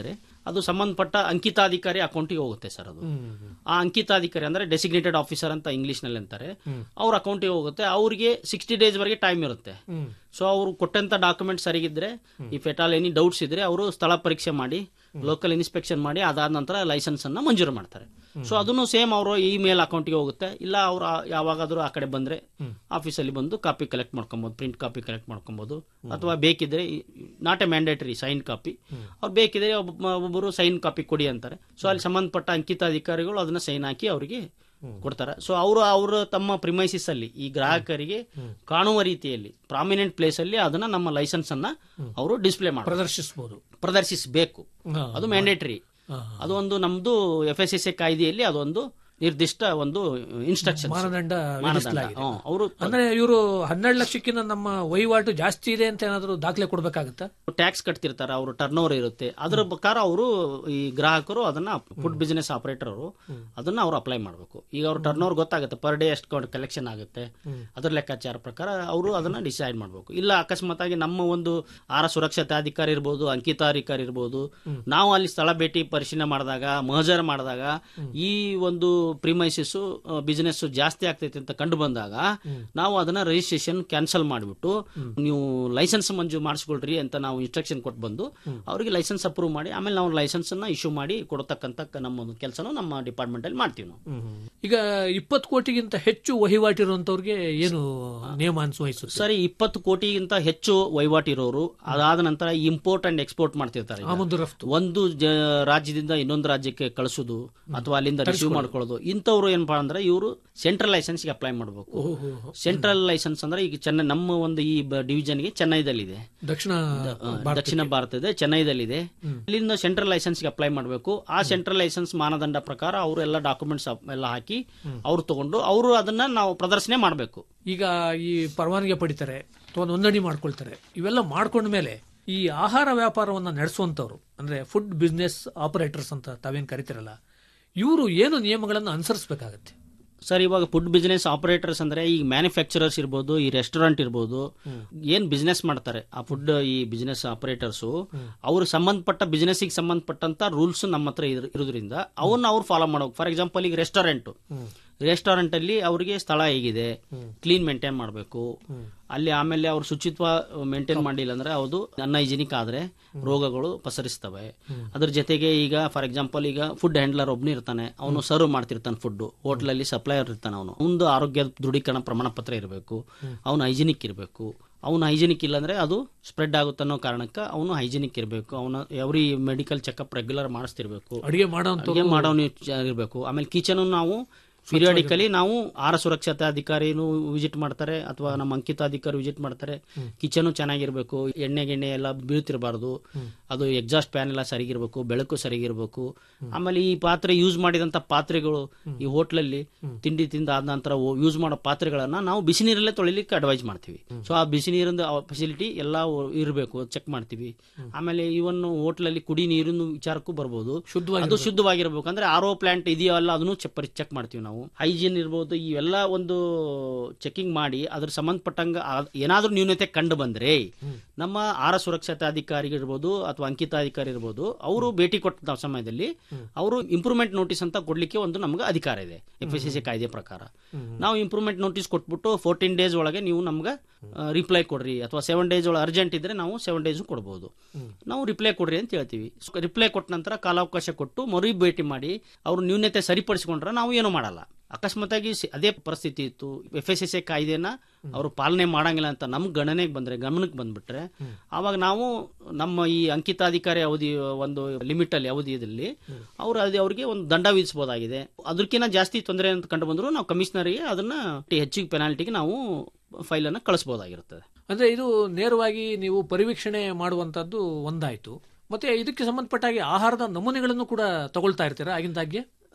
Speaker 7: ಅದು ಸಂಬಂಧಪಟ್ಟ ಅಂಕಿತಾಧಿಕಾರಿ ಅಕೌಂಟಿಗೆ ಹೋಗುತ್ತೆ ಸರ್ ಅದು ಆ ಅಂಕಿತಾಧಿಕಾರಿ ಅಂದ್ರೆ ಡೆಸಿಗ್ನೇಟೆಡ್ ಆಫೀಸರ್ ಅಂತ ಇಂಗ್ಲಿಷ್ ನಲ್ಲಿ ಅಂತಾರೆ ಅವ್ರ ಅಕೌಂಟಿಗೆ ಹೋಗುತ್ತೆ ಅವ್ರಿಗೆ ಸಿಕ್ಸ್ಟಿ ಡೇಸ್ ವರೆಗೆ ಟೈಮ್ ಇರುತ್ತೆ ಸೊ ಅವರು ಕೊಟ್ಟಂತ ಡಾಕ್ಯುಮೆಂಟ್ ಸರಿಗಿದ್ರೆ ಈ ಫೆಟಾಲ್ ಎನಿ ಡೌಟ್ಸ್ ಇದ್ರೆ ಅವರು ಸ್ಥಳ ಪರೀಕ್ಷೆ ಮಾಡಿ ಲೋಕಲ್ ಇನ್ಸ್ಪೆಕ್ಷನ್ ಮಾಡಿ ಅದಾದ ನಂತರ ಲೈಸೆನ್ಸ್ ಅನ್ನ ಮಂಜೂರು ಮಾಡ್ತಾರೆ ಸೊ ಅದನ್ನು ಸೇಮ್ ಅವರು ಇಮೇಲ್ ಅಕೌಂಟಿಗೆ ಹೋಗುತ್ತೆ ಇಲ್ಲ ಅವ್ರು ಆ- ಯಾವಾಗಾದ್ರೂ ಆ ಕಡೆ ಬಂದ್ರೆ ಆಫೀಸಲ್ಲಿ ಬಂದು ಕಾಪಿ ಕಲೆಕ್ಟ್ ಮಾಡ್ಕೊಬಹುದು ಪ್ರಿಂಟ್ ಕಾಪಿ ಕಲೆಕ್ಟ್ ಮಾಡ್ಕೊಬಹುದು ಅಥವಾ ಬೇಕಿದ್ರೆ not a mandatory sign copy ಅವ್ರು ಬೇಕಿದ್ರೆ ಒಬ್ಬ ಒಬ್ಬರು ಸೈನ್ ಕಾಪಿ ಕೊಡಿ ಅಂತಾರೆ ಸೊ ಅಲ್ಲಿ ಸಂಬಂಧಪಟ್ಟ ಅಂಕಿತ ಅಧಿಕಾರಿಗಳು ಅದನ್ನ ಸೈನ್ ಹಾಕಿ ಅವರಿಗೆ ಕೊಡ್ತಾರೆ ಸೊ ಅವರು ಅವರು ತಮ್ಮ ಪ್ರಿಮೈಸಿಸ್ ಅಲ್ಲಿ ಈ ಗ್ರಾಹಕರಿಗೆ ಕಾಣುವ ರೀತಿಯಲ್ಲಿ ಪ್ರಾಮಿನೆಂಟ್ ಪ್ಲೇಸ್ ಅಲ್ಲಿ ಅದನ್ನ ನಮ್ಮ ಲೈಸೆನ್ಸ್ ಅನ್ನ ಅವರು ಡಿಸ್ಪ್ಲೇ ಮಾಡ್ತಾರೆ
Speaker 6: ಪ್ರದರ್ಶಿಸಬಹುದು
Speaker 7: ಪ್ರದರ್ಶಿಸಬೇಕು ಅದು ಮ್ಯಾಂಡೇಟರಿ ಅದು ಒಂದು ನಮ್ದು ಎಫ್ ಎಸ್ ಎಸ್ ಎ ಕಾಯ್ದೆಯಲ್ಲಿ ಅದೊಂದು ನಿರ್ದಿಷ್ಟ ಒಂದು ಇನ್ಸ್ಟ್ರಕ್ಷನ್
Speaker 6: ಮಾನದಂಡ ವಿಧಿಸಲಾಗಿದೆ.
Speaker 7: ಅವರು
Speaker 6: ಅಂದ್ರೆ ಇವರು ಹನ್ನೆರಡು ಲಕ್ಷಕ್ಕಿಂತ ನಮ್ಮ ವಹಿವಾಟು ಜಾಸ್ತಿ ಇದೆ ಅಂತ ಏನಾದ್ರು ದಾಖಲೆ ಕೊಡ್ಬೇಕಾಗತ್ತಾ
Speaker 7: ಟ್ಯಾಕ್ಸ್ ಕಟ್ತಿರ್ತಾರೆ ಅವರು ಟರ್ನ್ ಓವರ್ ಇರುತ್ತೆ ಅದರ ಪ್ರಕಾರ ಅವರು ಈ ಗ್ರಾಹಕರು ಅದನ್ನ ಫುಡ್ ಬಿಸಿನೆಸ್ ಆಪರೇಟರ್ ಅವರು ಅದನ್ನ ಅವ್ರು ಅಪ್ಲೈ ಮಾಡಬೇಕು ಈಗ ಅವ್ರ ಟರ್ನ್ ಓವರ್ ಗೊತ್ತಾಗುತ್ತೆ ಪರ್ ಡೇ ಎಷ್ಟು ಕಲೆಕ್ಷನ್ ಆಗುತ್ತೆ ಅದ್ರ ಲೆಕ್ಕಾಚಾರ ಪ್ರಕಾರ ಅವರು ಅದನ್ನ ಡಿಸೈಡ್ ಮಾಡಬೇಕು ಇಲ್ಲ ಅಕಸ್ಮಾತ್ ಆಗಿ ನಮ್ಮ ಒಂದು ಆಹಾರ ಸುರಕ್ಷತಾ ಅಧಿಕಾರಿ ಇರ್ಬೋದು ಅಂಕಿತಾಧಿಕಾರಿ ಇರ್ಬೋದು ನಾವು ಅಲ್ಲಿ ಸ್ಥಳ ಭೇಟಿ ಪರಿಶೀಲನೆ ಮಾಡಿದಾಗ ಮಹಜರ್ ಮಾಡಿದಾಗ ಈ ಒಂದು ಪ್ರಿಮೈಸಿಸ್ ಬಿಸಿನೆಸ್ ಜಾಸ್ತಿ ಆಗ್ತೈತೆ ಅಂತ ಕಂಡು ಬಂದಾಗ ನಾವು ಅದನ್ನ ರಿಜಿಸ್ಟ್ರೇಷನ್ ಕ್ಯಾನ್ಸಲ್ ಮಾಡಿಬಿಟ್ಟು ನೀವು ಲೈಸೆನ್ಸ್ ಮಂಜೂರು ಮಾಡಿಸ್ಕೊಳ್ರಿ ಅಂತ ನಾವು ಇನ್ಸ್ಟ್ರಕ್ಷನ್ ಕೊಟ್ಟು ಬಂದು ಅವರಿಗೆ ಲೈಸೆನ್ಸ್ ಅಪ್ರೂವ್ ಮಾಡಿ ಆಮೇಲೆ ನಾವು ಲೈಸೆನ್ಸ್ ಅನ್ನ ಇಶ್ಯೂ ಮಾಡಿ ಕೊಡತಕ್ಕಂತ ನಮ್ಮ ಒಂದು ಕೆಲಸನೂ ನಮ್ಮ ಡಿಪಾರ್ಟ್ಮೆಂಟ್ ಅಲ್ಲಿ ಮಾಡ್ತೀವಿ ನಾವು
Speaker 6: ಈಗ ಇಪ್ಪತ್ತು ಕೋಟಿಗಿಂತ ಹೆಚ್ಚು ವಹಿವಾಟಿರುವಂತವ್ರಿಗೆ ಏನು ನಿಯಮ ಅನ್ವಯಿಸುತ್ತೆ
Speaker 7: ಸರಿ ಇಪ್ಪತ್ತು ಕೋಟಿಗಿಂತ ಹೆಚ್ಚು ವಹಿವಾಟು ಇರೋರು ಅದಾದ ನಂತರ ಇಂಪೋರ್ಟ್ ಅಂಡ್ ಎಕ್ಸ್ಪೋರ್ಟ್ ಮಾಡ್ತಿರ್ತಾರೆ ಈಗ.
Speaker 6: ಆಮದು ರಫ್ತು
Speaker 7: ಒಂದು ಜ- ರಾಜ್ಯದಿಂದ ಇನ್ನೊಂದು ರಾಜ್ಯಕ್ಕೆ ಕಳಿಸೋದು ಅಥವಾ ಅಲ್ಲಿಂದ ರಿಸೀವ್ ಮಾಡ್ಕೊಳ್ಳೋದು ಇಂಥವ್ರು ಏನಪ್ಪಾ ಅಂದ್ರೆ ಇವರು ಸೆಂಟ್ರಲ್ ಲೈಸೆನ್ಸ್ ಗೆ ಅಪ್ಲೈ ಮಾಡಬೇಕು ಸೆಂಟ್ರಲ್ ಲೈಸೆನ್ಸ್ ಅಂದ್ರೆ ಈಗ ಚೆನ್ನೈ ನಮ್ಮ ಒಂದು ಈ ಡಿವಿಷನ್ ಗೆ ಚೆನ್ನೈದಲ್ಲಿದೆ
Speaker 6: ದಕ್ಷಿಣ
Speaker 7: ಆ, ದಕ್ಷಿಣ ಭಾರತದ ಚೆನ್ನೈದಲ್ಲಿದೆ ಅಲ್ಲಿಂದ ಸೆಂಟ್ರಲ್ ಲೈಸೆನ್ಸ್ ಗೆ ಅಪ್ಲೈ ಮಾಡಬೇಕು ಆ ಸೆಂಟ್ರಲ್ ಲೈಸೆನ್ಸ್ ಮಾನದಂಡ ಪ್ರಕಾರ ಅವರು ಎಲ್ಲ ಡಾಕ್ಯುಮೆಂಟ್ಸ್ ಎಲ್ಲ ಹಾಕಿ ಅವ್ರು ತಗೊಂಡು ಅವರು ಅದನ್ನ ನಾವು ಪ್ರದರ್ಶನ ಮಾಡಬೇಕು
Speaker 6: ಈಗ ಈ ಪರವಾನಗಿ ಪಡಿತಾರೆ ಅಥವಾ ನೋಂದಣಿ ಮಾಡ್ಕೊಳ್ತಾರೆ ಇವೆಲ್ಲ ಮಾಡ್ಕೊಂಡ ಮೇಲೆ ಈ ಆಹಾರ ವ್ಯಾಪಾರವನ್ನ ನಡೆಸುವಂತವ್ರು ಅಂದ್ರೆ ಫುಡ್ ಬಿಸ್ನೆಸ್ ಆಪರೇಟರ್ಸ್ ಅಂತ ತಾವೇನ್ ಕರಿತಿರಲ್ಲ ಇವರು ಏನು ನಿಯಮಗಳನ್ನು ಅನುಸರಿಸಬೇಕಾಗತ್ತೆ
Speaker 7: ಸರ್ ಇವಾಗ ಫುಡ್ ಬಿಸಿನೆಸ್ ಆಪರೇಟರ್ಸ್ ಅಂದ್ರೆ ಈ ಮ್ಯಾನುಫ್ಯಾಕ್ಚರರ್ಸ್ ಇರ್ಬೋದು ಈ ರೆಸ್ಟೋರೆಂಟ್ ಇರ್ಬೋದು ಏನ್ ಬಿಸ್ನೆಸ್ ಮಾಡ್ತಾರೆ ಆ ಫುಡ್ ಈ ಬಿಸ್ನೆಸ್ ಆಪರೇಟರ್ಸ್ ಅವ್ರ ಸಂಬಂಧಪಟ್ಟ ಬಿಸ್ನೆಸ್ ಸಂಬಂಧಪಟ್ಟಂತ ರೂಲ್ಸ್ ನಮ್ಮ ಹತ್ರ ಇದ್ರ- ಇರೋದ್ರಿಂದ ಅವನ್ನ ಅವ್ರು ಫಾಲೋ ಮಾಡಬೇಕು ಫಾರ್ ಎಕ್ಸಾಂಪಲ್ ಈಗ ರೆಸ್ಟೋರೆಂಟ್ ರೆಸ್ಟೋರೆಂಟ್ ಅಲ್ಲಿ ಅವರಿಗೆ ಸ್ಥಳ ಹೇಗಿದೆ ಕ್ಲೀನ್ ಮೇಂಟೈನ್ ಮಾಡಬೇಕು ಅಲ್ಲಿ ಆಮೇಲೆ ಅವ್ರು ಶುಚಿತ್ವ ಮೇಂಟೈನ್ ಮಾಡಿಲ್ಲ ಅಂದ್ರೆ ಅದು ಅನ್ಹೈಜಿನಿಕ್ ಆದ್ರೆ ರೋಗಗಳು ಪಸರಿಸ್ತವೆ ಅದ್ರ ಜೊತೆಗೆ ಈಗ ಫಾರ್ ಎಕ್ಸಾಂಪಲ್ ಈಗ ಫುಡ್ ಹ್ಯಾಂಡ್ಲರ್ ಒಬ್ನು ಇರ್ತಾನೆ ಅವನು ಸರ್ವ್ ಮಾಡ್ತಿರ್ತಾನೆ ಫುಡ್ ಹೋಟ್ಲಲ್ಲಿ ಸಪ್ಲೈಯರ್ ಇರ್ತಾನೆ ಅವನು ಒಂದು ಆರೋಗ್ಯ ದೃಢೀಕರಣ ಪ್ರಮಾಣ ಪತ್ರ ಇರಬೇಕು ಅವನು ಹೈಜಿನಿಕ್ ಇರಬೇಕು ಅವನು ಹೈಜಿನಿಕ್ ಇಲ್ಲಾಂದ್ರೆ ಅದು ಸ್ಪ್ರೆಡ್ ಆಗುತ್ತೆ ಅನ್ನೋ ಕಾರಣಕ್ಕೆ ಅವನು ಹೈಜಿನಿಕ್ ಇರಬೇಕು ಅವನ ಎವ್ರಿ ಮೆಡಿಕಲ್ ಚೆಕಪ್ ರೆಗ್ಯುಲರ್ ಮಾಡಿಸ್ತಿರ್ಬೇಕು
Speaker 6: ಅಡಿಗೆ ಮಾಡೋಂಥವ್ರು
Speaker 7: ಅಡುಗೆ ಮಾಡೋನು ಇರಬೇಕು ಆಮೇಲೆ ಕಿಚನ್ ನಾವು ಪೀರಿಯಾಡಿಕಲಿ ನಾವು ಆಹಾರ ಸುರಕ್ಷತಾ ಅಧಿಕಾರಿನೂ ವಿಸಿಟ್ ಮಾಡ್ತಾರೆ ಅಥವಾ ನಮ್ಮ ಅಂಕಿತ ಅಧಿಕಾರಿ ವಿಸಿಟ್ ಮಾಡ್ತಾರೆ ಕಿಚನು ಚೆನ್ನಾಗಿರ್ಬೇಕು ಎಣ್ಣೆ ಗಿಣ್ಣೆ ಎಲ್ಲ ಬೀಳ್ತಿರಬಾರ್ದು ಅದು ಎಕ್ಸಾಸ್ಟ್ ಫ್ಯಾನ್ ಎಲ್ಲ ಸರಿಗಿರ್ಬೇಕು ಬೆಳಕು ಸರಿಗಿರ್ಬೇಕು ಆಮೇಲೆ ಈ ಪಾತ್ರೆ ಯೂಸ್ ಮಾಡಿದಂತ ಪಾತ್ರೆಗಳು ಈ ಹೋಟ್ಲಲ್ಲಿ ತಿಂಡಿ ತಿಂದ ಆದ ನಂತರ ಯೂಸ್ ಮಾಡೋ ಪಾತ್ರೆಗಳನ್ನ ನಾವು ಬಿಸಿ ನೀರಲ್ಲೇ ತೊಳಿಲಿಕ್ಕೆ ಅಡ್ವೈಸ್ ಮಾಡ್ತೀವಿ ಸೊ ಆ ಬಿಸಿ ನೀರಿನ ಫೆಸಿಲಿಟಿ ಎಲ್ಲ ಇರಬೇಕು ಚೆಕ್ ಮಾಡ್ತೀವಿ ಆಮೇಲೆ ಇವನ್ ಹೋಟ್ಲಲ್ಲಿ ಕುಡಿ ನೀರಿನ ವಿಚಾರಕ್ಕೂ ಬರ್ಬೋದು ಅದು ಶುದ್ಧವಾಗಿರ್ಬೇಕು ಅಂದ್ರೆ ಆರ್ ಪ್ಲಾಂಟ್ ಇದೆಯೋ ಅಲ್ಲ ಅದನ್ನು ಚೆಕ್ ಮಾಡ್ತೀವಿ ನಾವು ಹೈಜೀನ್ ಇರ್ಬೋದು ಇವೆಲ್ಲ ಒಂದು ಚೆಕಿಂಗ್ ಮಾಡಿ ಅದ್ರ ಸಂಬಂಧಪಟ್ಟಂಗ ಆ- ಏನಾದ್ರೂ ನ್ಯೂನತೆ ಕಂಡು ಬಂದ್ರೆ ನಮ್ಮ ಆಹಾರ ಸುರಕ್ಷತಾ ಅಧಿಕಾರಿ ಇರ್ಬೋದು ಅಥವಾ ಅಂಕಿತಾಧಿಕಾರಿ ಇರ್ಬೋದು ಅವರು ಭೇಟಿ ಕೊಟ್ಟ ಸಮಯದಲ್ಲಿ ಅವರು ಇಂಪ್ರೂವ್ಮೆಂಟ್ ನೋಟಿಸ್ ಅಂತ ಕೊಡ್ಲಿಕ್ಕೆ ಒಂದು ನಮ್ಗೆ ಅಧಿಕಾರ ಇದೆ ಎಫ್ ಎಸ್ ಸಿ ಕಾಯ್ದೆ ಪ್ರಕಾರ ನಾವು ಇಂಪ್ರೂವ್ಮೆಂಟ್ ನೋಟಿಸ್ ಕೊಟ್ಬಿಟ್ಟು ಫೋರ್ಟೀನ್ ಡೇಸ್ ಒಳಗೆ ನೀವು ನಮ್ಗೆ ರಿಪ್ಲೈ ಕೊಡ್ರಿ ಅಥವಾ ಸೆವೆನ್ ಡೇಸ್ ಒಳಗೆ ಅರ್ಜೆಂಟ್ ಇದ್ರೆ ನಾವು ಸೆವೆನ್ ಡೇಸ್ ಕೊಡ್ಬೋದು ನಾವು ರಿಪ್ಲೈ ಕೊಡ್ರಿ ಅಂತ ಹೇಳ್ತೀವಿ ರಿಪ್ಲೈ ಕೊಟ್ಟ ನಂತರ ಕಾಲಾವಕಾಶ ಕೊಟ್ಟು ಮರು ಭೇಟಿ ಮಾಡಿ ಅವ್ರು ನ್ಯೂನತೆ ಸರಿಪಡಿಸಿಕೊಂಡ್ರೆ ನಾವು ಏನು ಮಾಡಲ್ಲ ಅಕಸ್ಮಾತಾಗಿ ಸಿ- ಅದೇ ಪರಿಸ್ಥಿತಿ ಇತ್ತು ಎಫ್ ಎಸ್ ಎಸ್ ಎ ಕಾಯ್ದೆನ ಅವರು ಪಾಲನೆ ಮಾಡಂಗಿಲ್ಲ ಅಂತ ನಮ್ ಗಣನೆಗೆ ಬಂದ್ರೆ ಗಮನಕ್ಕೆ ಬಂದ್ಬಿಟ್ರೆ ಆವಾಗ ನಾವು ನಮ್ಮ ಈ ಅಂಕಿತಾಧಿಕಾರಿ ಅವಧಿ ಒಂದು ಲಿಮಿಟ್ ಅಲ್ಲಿ ಅವಧಿಯಲ್ಲಿ ಅವರು ಅದು ಅವರಿಗೆ ಒಂದು ದಂಡ ವಿಧಿಸಬಹುದಾಗಿದೆ ಅದಕ್ಕಿಂತ ಜಾಸ್ತಿ ತೊಂದರೆ ಅಂತ ಕಂಡು ಬಂದ್ರು ನಾವು ಕಮಿಷನರ್ಗೆ ಅದನ್ನ ಹೆಚ್ಚಿಗೆ ಪೆನಾಲ್ಟಿಗೆ ನಾವು ಫೈಲ್ ಅನ್ನ ಕಳಿಸಬಹುದಾಗಿರುತ್ತದೆ
Speaker 6: ಅಂದ್ರೆ ಇದು ನೇರವಾಗಿ ನೀವು ಪರಿವೀಕ್ಷಣೆ ಮಾಡುವಂತದ್ದು ಒಂದಾಯ್ತು ಮತ್ತೆ ಇದಕ್ಕೆ ಸಂಬಂಧಪಟ್ಟ ಹಾಗೆ ಆಹಾರದ ನಮೂನೆಗಳನ್ನು ಕೂಡ ತಗೊಳ್ತಾ ಇರ್ತೀರಾ ಆಗಿಂದಾಗ್ಗೆ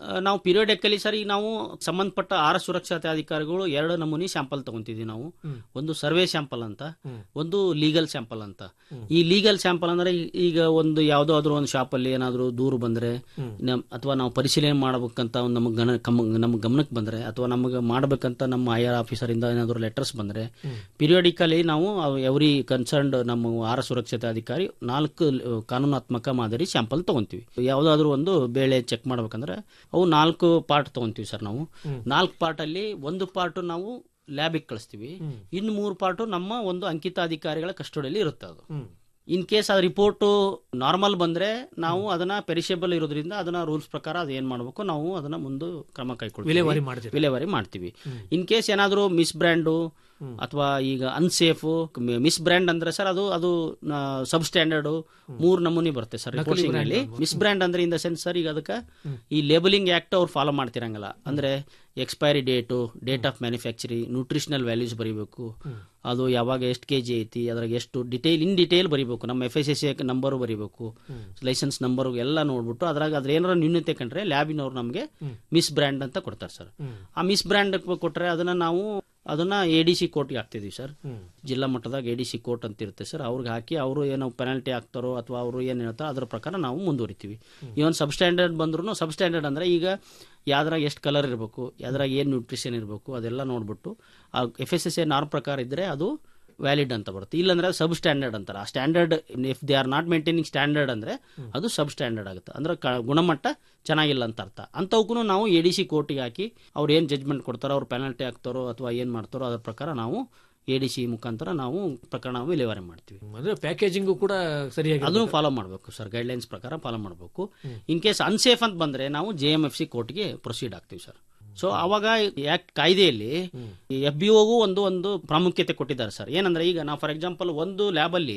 Speaker 7: ಆ, ನಾವು ಪಿರಿಯೋಡಿಕಲಿ ಸರ್ ಈಗ ನಾವು ಸಂಬಂಧಪಟ್ಟ ಆಹಾರ ಸುರಕ್ಷತಾ ಅಧಿಕಾರಿಗಳು ಎರಡು ನಮೂನಿ ಸ್ಯಾಂಪಲ್ ತಗೊಂತಿದ್ವಿ ನಾವು ಒಂದು ಸರ್ವೆ ಸ್ಯಾಂಪಲ್ ಅಂತ ಒಂದು ಲೀಗಲ್ ಸ್ಯಾಂಪಲ್ ಅಂತ ಈ ಲೀಗಲ್ ಸ್ಯಾಂಪಲ್ ಅಂದ್ರೆ ಈ- ಈಗ ಒಂದು ಯಾವುದೋ ಆದ್ರೂ ಒಂದು ಶಾಪಲ್ಲಿ ಏನಾದರೂ ದೂರು ಬಂದ್ರೆ ನಮ್- ಅಥವಾ ನಾವು ಪರಿಶೀಲನೆ ಮಾಡಬೇಕಂತ ಒಂದು ನಮಗೆ ಗಣ ಕಮ್- ನಮ್ಮ ಗಮನಕ್ಕೆ ಬಂದ್ರೆ ಅಥವಾ ನಮಗೆ ಮಾಡಬೇಕಂತ ನಮ್ಮ ಐ ಆರ್ ಆಫೀಸರ್ ಇಂದ ಏನಾದರೂ ಲೆಟರ್ಸ್ ಬಂದ್ರೆ ಪಿರಿಯೋಡಿಕಲಿ ನಾವು ಎವ್ರಿ ಕನ್ಸರ್ನ್ಡ್ ನಮ್ಮ ಆಹಾರ ಸುರಕ್ಷತೆ ಅಧಿಕಾರಿ ನಾಲ್ಕು ಆ, ಕಾನೂನಾತ್ಮಕ ಮಾದರಿ ಸ್ಯಾಂಪಲ್ ತಗೊಂತೀವಿ ಯಾವುದಾದ್ರೂ ಒಂದು ಬೇಳೆ ಚೆಕ್ ಮಾಡ್ಬೇಕಂದ್ರೆ ಅವು ನಾಲ್ಕು ಪಾರ್ಟ್ ತಗೊಂತೀವಿ ಸರ್ ನಾವು ನಾಲ್ಕು ಪಾರ್ಟ್ ಅಲ್ಲಿ ಒಂದು ಪಾರ್ಟ್ ನಾವು ಲ್ಯಾಬಿಗೆ ಕಳಿಸ್ತೀವಿ ಇನ್ನು ಮೂರು ಪಾರ್ಟ್ ನಮ್ಮ ಒಂದು ಅಂಕಿತ ಅಧಿಕಾರಿಗಳ ಕಸ್ಟಡಿಯಲ್ಲಿ ಇರುತ್ತೆ ಅದು ಇನ್ ಕೇಸ್ ಅದು ರಿಪೋರ್ಟ್ ನಾರ್ಮಲ್ ಬಂದ್ರೆ ನಾವು ಅದನ್ನ ಪೆರಿಷೇಬಲ್ ಇರೋದ್ರಿಂದ ಅದನ್ನ ರೂಲ್ಸ್ ಪ್ರಕಾರ ಅದು ಏನ್ ಮಾಡ್ಬೇಕು ನಾವು ಅದನ್ನ ಮುಂದೆ ಕ್ರಮ ಕೈಗೊಳ್ತೀವಿ
Speaker 6: ವಿಲೇವಾರಿ ಮಾಡ್ತೀರಿ.
Speaker 7: ವಿಲೇವಾರಿ ಮಾಡ್ತೀವಿ ಇನ್ ಕೇಸ್ ಏನಾದರೂ ಮಿಸ್ ಬ್ರ್ಯಾಂಡು ಅಥವಾ ಈಗ ಅನ್ಸೇಫು ಮಿಸ್ ಬ್ರ್ಯಾಂಡ್ ಅಂದ್ರೆ ಸರ್ ಅದು ಅದು ಸಬ್ ಸ್ಟ್ಯಾಂಡರ್ಡ್ ಮೂರ್ ನಮೂನಿ ಬರುತ್ತೆ ಸರ್ ರಿಪೋರ್ಟಿಂಗ್ ಅಲ್ಲಿ ಮಿಸ್ ಬ್ರ್ಯಾಂಡ್ ಅಂದ್ರೆ ಇನ್ ದ ಸೆನ್ಸ್ ಸರ್ ಈಗ ಅದಕ್ಕೆ ಈ ಲೇಬಲಿಂಗ್ ಆಕ್ಟ್ ಅವ್ರು ಫಾಲೋ ಮಾಡ್ತಿರಂಗಲ್ಲ ಅಂದ್ರೆ expiry date date of manufacturing nutritional values ಬರೀಬೇಕು ಅದು ಯಾವಾಗ ಎಷ್ಟು ಕೆ ಜಿ ಐತಿ ಅದ್ರಾಗ ಎಷ್ಟು ಡಿಟೇಲ್ ಇನ್ ಡಿಟೇಲ್ ಬರೀಬೇಕು ನಮ್ಮ F S S C number ಬರೀಬೇಕು ಲೈಸೆನ್ಸ್ ನಂಬರ್ ಎಲ್ಲ ನೋಡ್ಬಿಟ್ಟು ಅದ್ರಾಗ ಅದ್ರ ಏನಾರ ನ್ಯೂನತೆ ಕಂಡ್ರೆ ಲ್ಯಾಬಿನವ್ರು ನಮಗೆ ಮಿಸ್ ಬ್ರ್ಯಾಂಡ್ ಅಂತ ಕೊಡ್ತಾರೆ ಸರ್ ಆ ಮಿಸ್ ಬ್ರ್ಯಾಂಡ್ ಕೊಟ್ರೆ ಅದನ್ನ ನಾವು ಅದನ್ನ ಎ ಡಿ ಸಿ ಕೋರ್ಟ್ಗೆ ಹಾಕ್ತಿದೀವಿ ಸರ್ ಜಿಲ್ಲಾ ಮಟ್ಟದಾಗ ಎ ಡಿ ಸಿ ಕೋರ್ಟ್ ಅಂತ ಇರುತ್ತೆ ಸರ್ ಅವ್ರಿಗೆ ಹಾಕಿ ಅವರು ಏನೋ ಪೆನಾಲ್ಟಿ ಹಾಕ್ತಾರೋ ಅಥವಾ ಅವರು ಏನು ಹೇಳ್ತಾರೋ ಅದ್ರ ಪ್ರಕಾರ ನಾವು ಮುಂದುವರಿತೀವಿ ಇವನ್ ಸಬ್ ಸ್ಟ್ಯಾಂಡರ್ಡ್ ಬಂದ್ರು ಸಬ್ ಸ್ಟ್ಯಾಂಡರ್ಡ್ ಅಂದ್ರೆ ಈಗ ಯಾವ್ದ್ರಾಗ ಎಷ್ಟು ಕಲರ್ ಇರಬೇಕು ಯಾವ್ದ್ರಾಗ ಏನು ನ್ಯೂಟ್ರಿಷನ್ ಇರಬೇಕು ಅದೆಲ್ಲ ನೋಡ್ಬಿಟ್ಟು ಆ ಎಫ್ ಎಸ್ ಎಸ್ ಎ ನಾರ್ ಪ್ರಕಾರ ಇದ್ರೆ ಅದು ವ್ಯಾಲಿಡ್ ಅಂತ ಬರುತ್ತೆ ಇಲ್ಲಾಂದ್ರೆ ಸಬ್ ಸ್ಟ್ಯಾಂಡರ್ಡ್ ಅಂತಾರೆ ಆ standard if they are not maintaining standard ಅಂದ್ರೆ ಅದು ಸಬ್ ಸ್ಟ್ಯಾಂಡರ್ಡ್ ಆಗುತ್ತೆ ಅಂದ್ರೆ ಕ- ಗುಣಮಟ್ಟ ಚೆನ್ನಾಗಿಲ್ಲ ಅಂತ ಅರ್ಥ ಅಂಥವಕ್ಕೂ ನಾವು ಎ ಡಿ ಸಿ ಕೋರ್ಟಿಗೆ ಹಾಕಿ ಅವ್ರು ಏನು ಜಜ್ಮೆಂಟ್ ಕೊಡ್ತಾರೋ ಅವ್ರು ಪೆನಾಲ್ಟಿ ಹಾಕ್ತಾರೋ ಅಥವಾ ಏನು ಮಾಡ್ತಾರೋ ಅದ್ರ ಪ್ರಕಾರ ನಾವು ಎ ಡಿ ಸಿ ಮುಖಾಂತರ ನಾವು ಪ್ರಕರಣ ವಿಲೇವಾರಿ ಮಾಡ್ತೀವಿ
Speaker 6: ಅಂದ್ರೆ ಪ್ಯಾಕೇಜಿಂಗು ಕೂಡ ಸರಿಯಾಗಿ
Speaker 7: ಅದನ್ನು ಫಾಲೋ ಮಾಡಬೇಕು ಸರ್ ಗೈಡ್ಲೈನ್ಸ್ ಪ್ರಕಾರ ಫಾಲೋ ಮಾಡಬೇಕು ಇನ್ ಕೇಸ್ ಅನ್ಸೇಫ್ ಅಂತ ಬಂದ್ರೆ ನಾವು ಜೆ ಎಂ ಎಫ್ ಸಿ ಕೋರ್ಟ್ಗೆ ಪ್ರೊಸೀಡ್ ಆಗ್ತೀವಿ ಸರ್ ಸೊ ಅವಾಗ ಯಾಕೆ ಕಾಯ್ದೆಯಲ್ಲಿ ಎಫ್ ಬಿ ಒಗೂ ಒಂದು ಒಂದು ಪ್ರಾಮುಖ್ಯತೆ ಕೊಟ್ಟಿದ್ದಾರೆ ಸರ್ ಏನಂದ್ರೆ ಈಗ ನಾವು ಫಾರ್ ಎಕ್ಸಾಂಪಲ್ ಒಂದು ಲ್ಯಾಬಲ್ಲಿ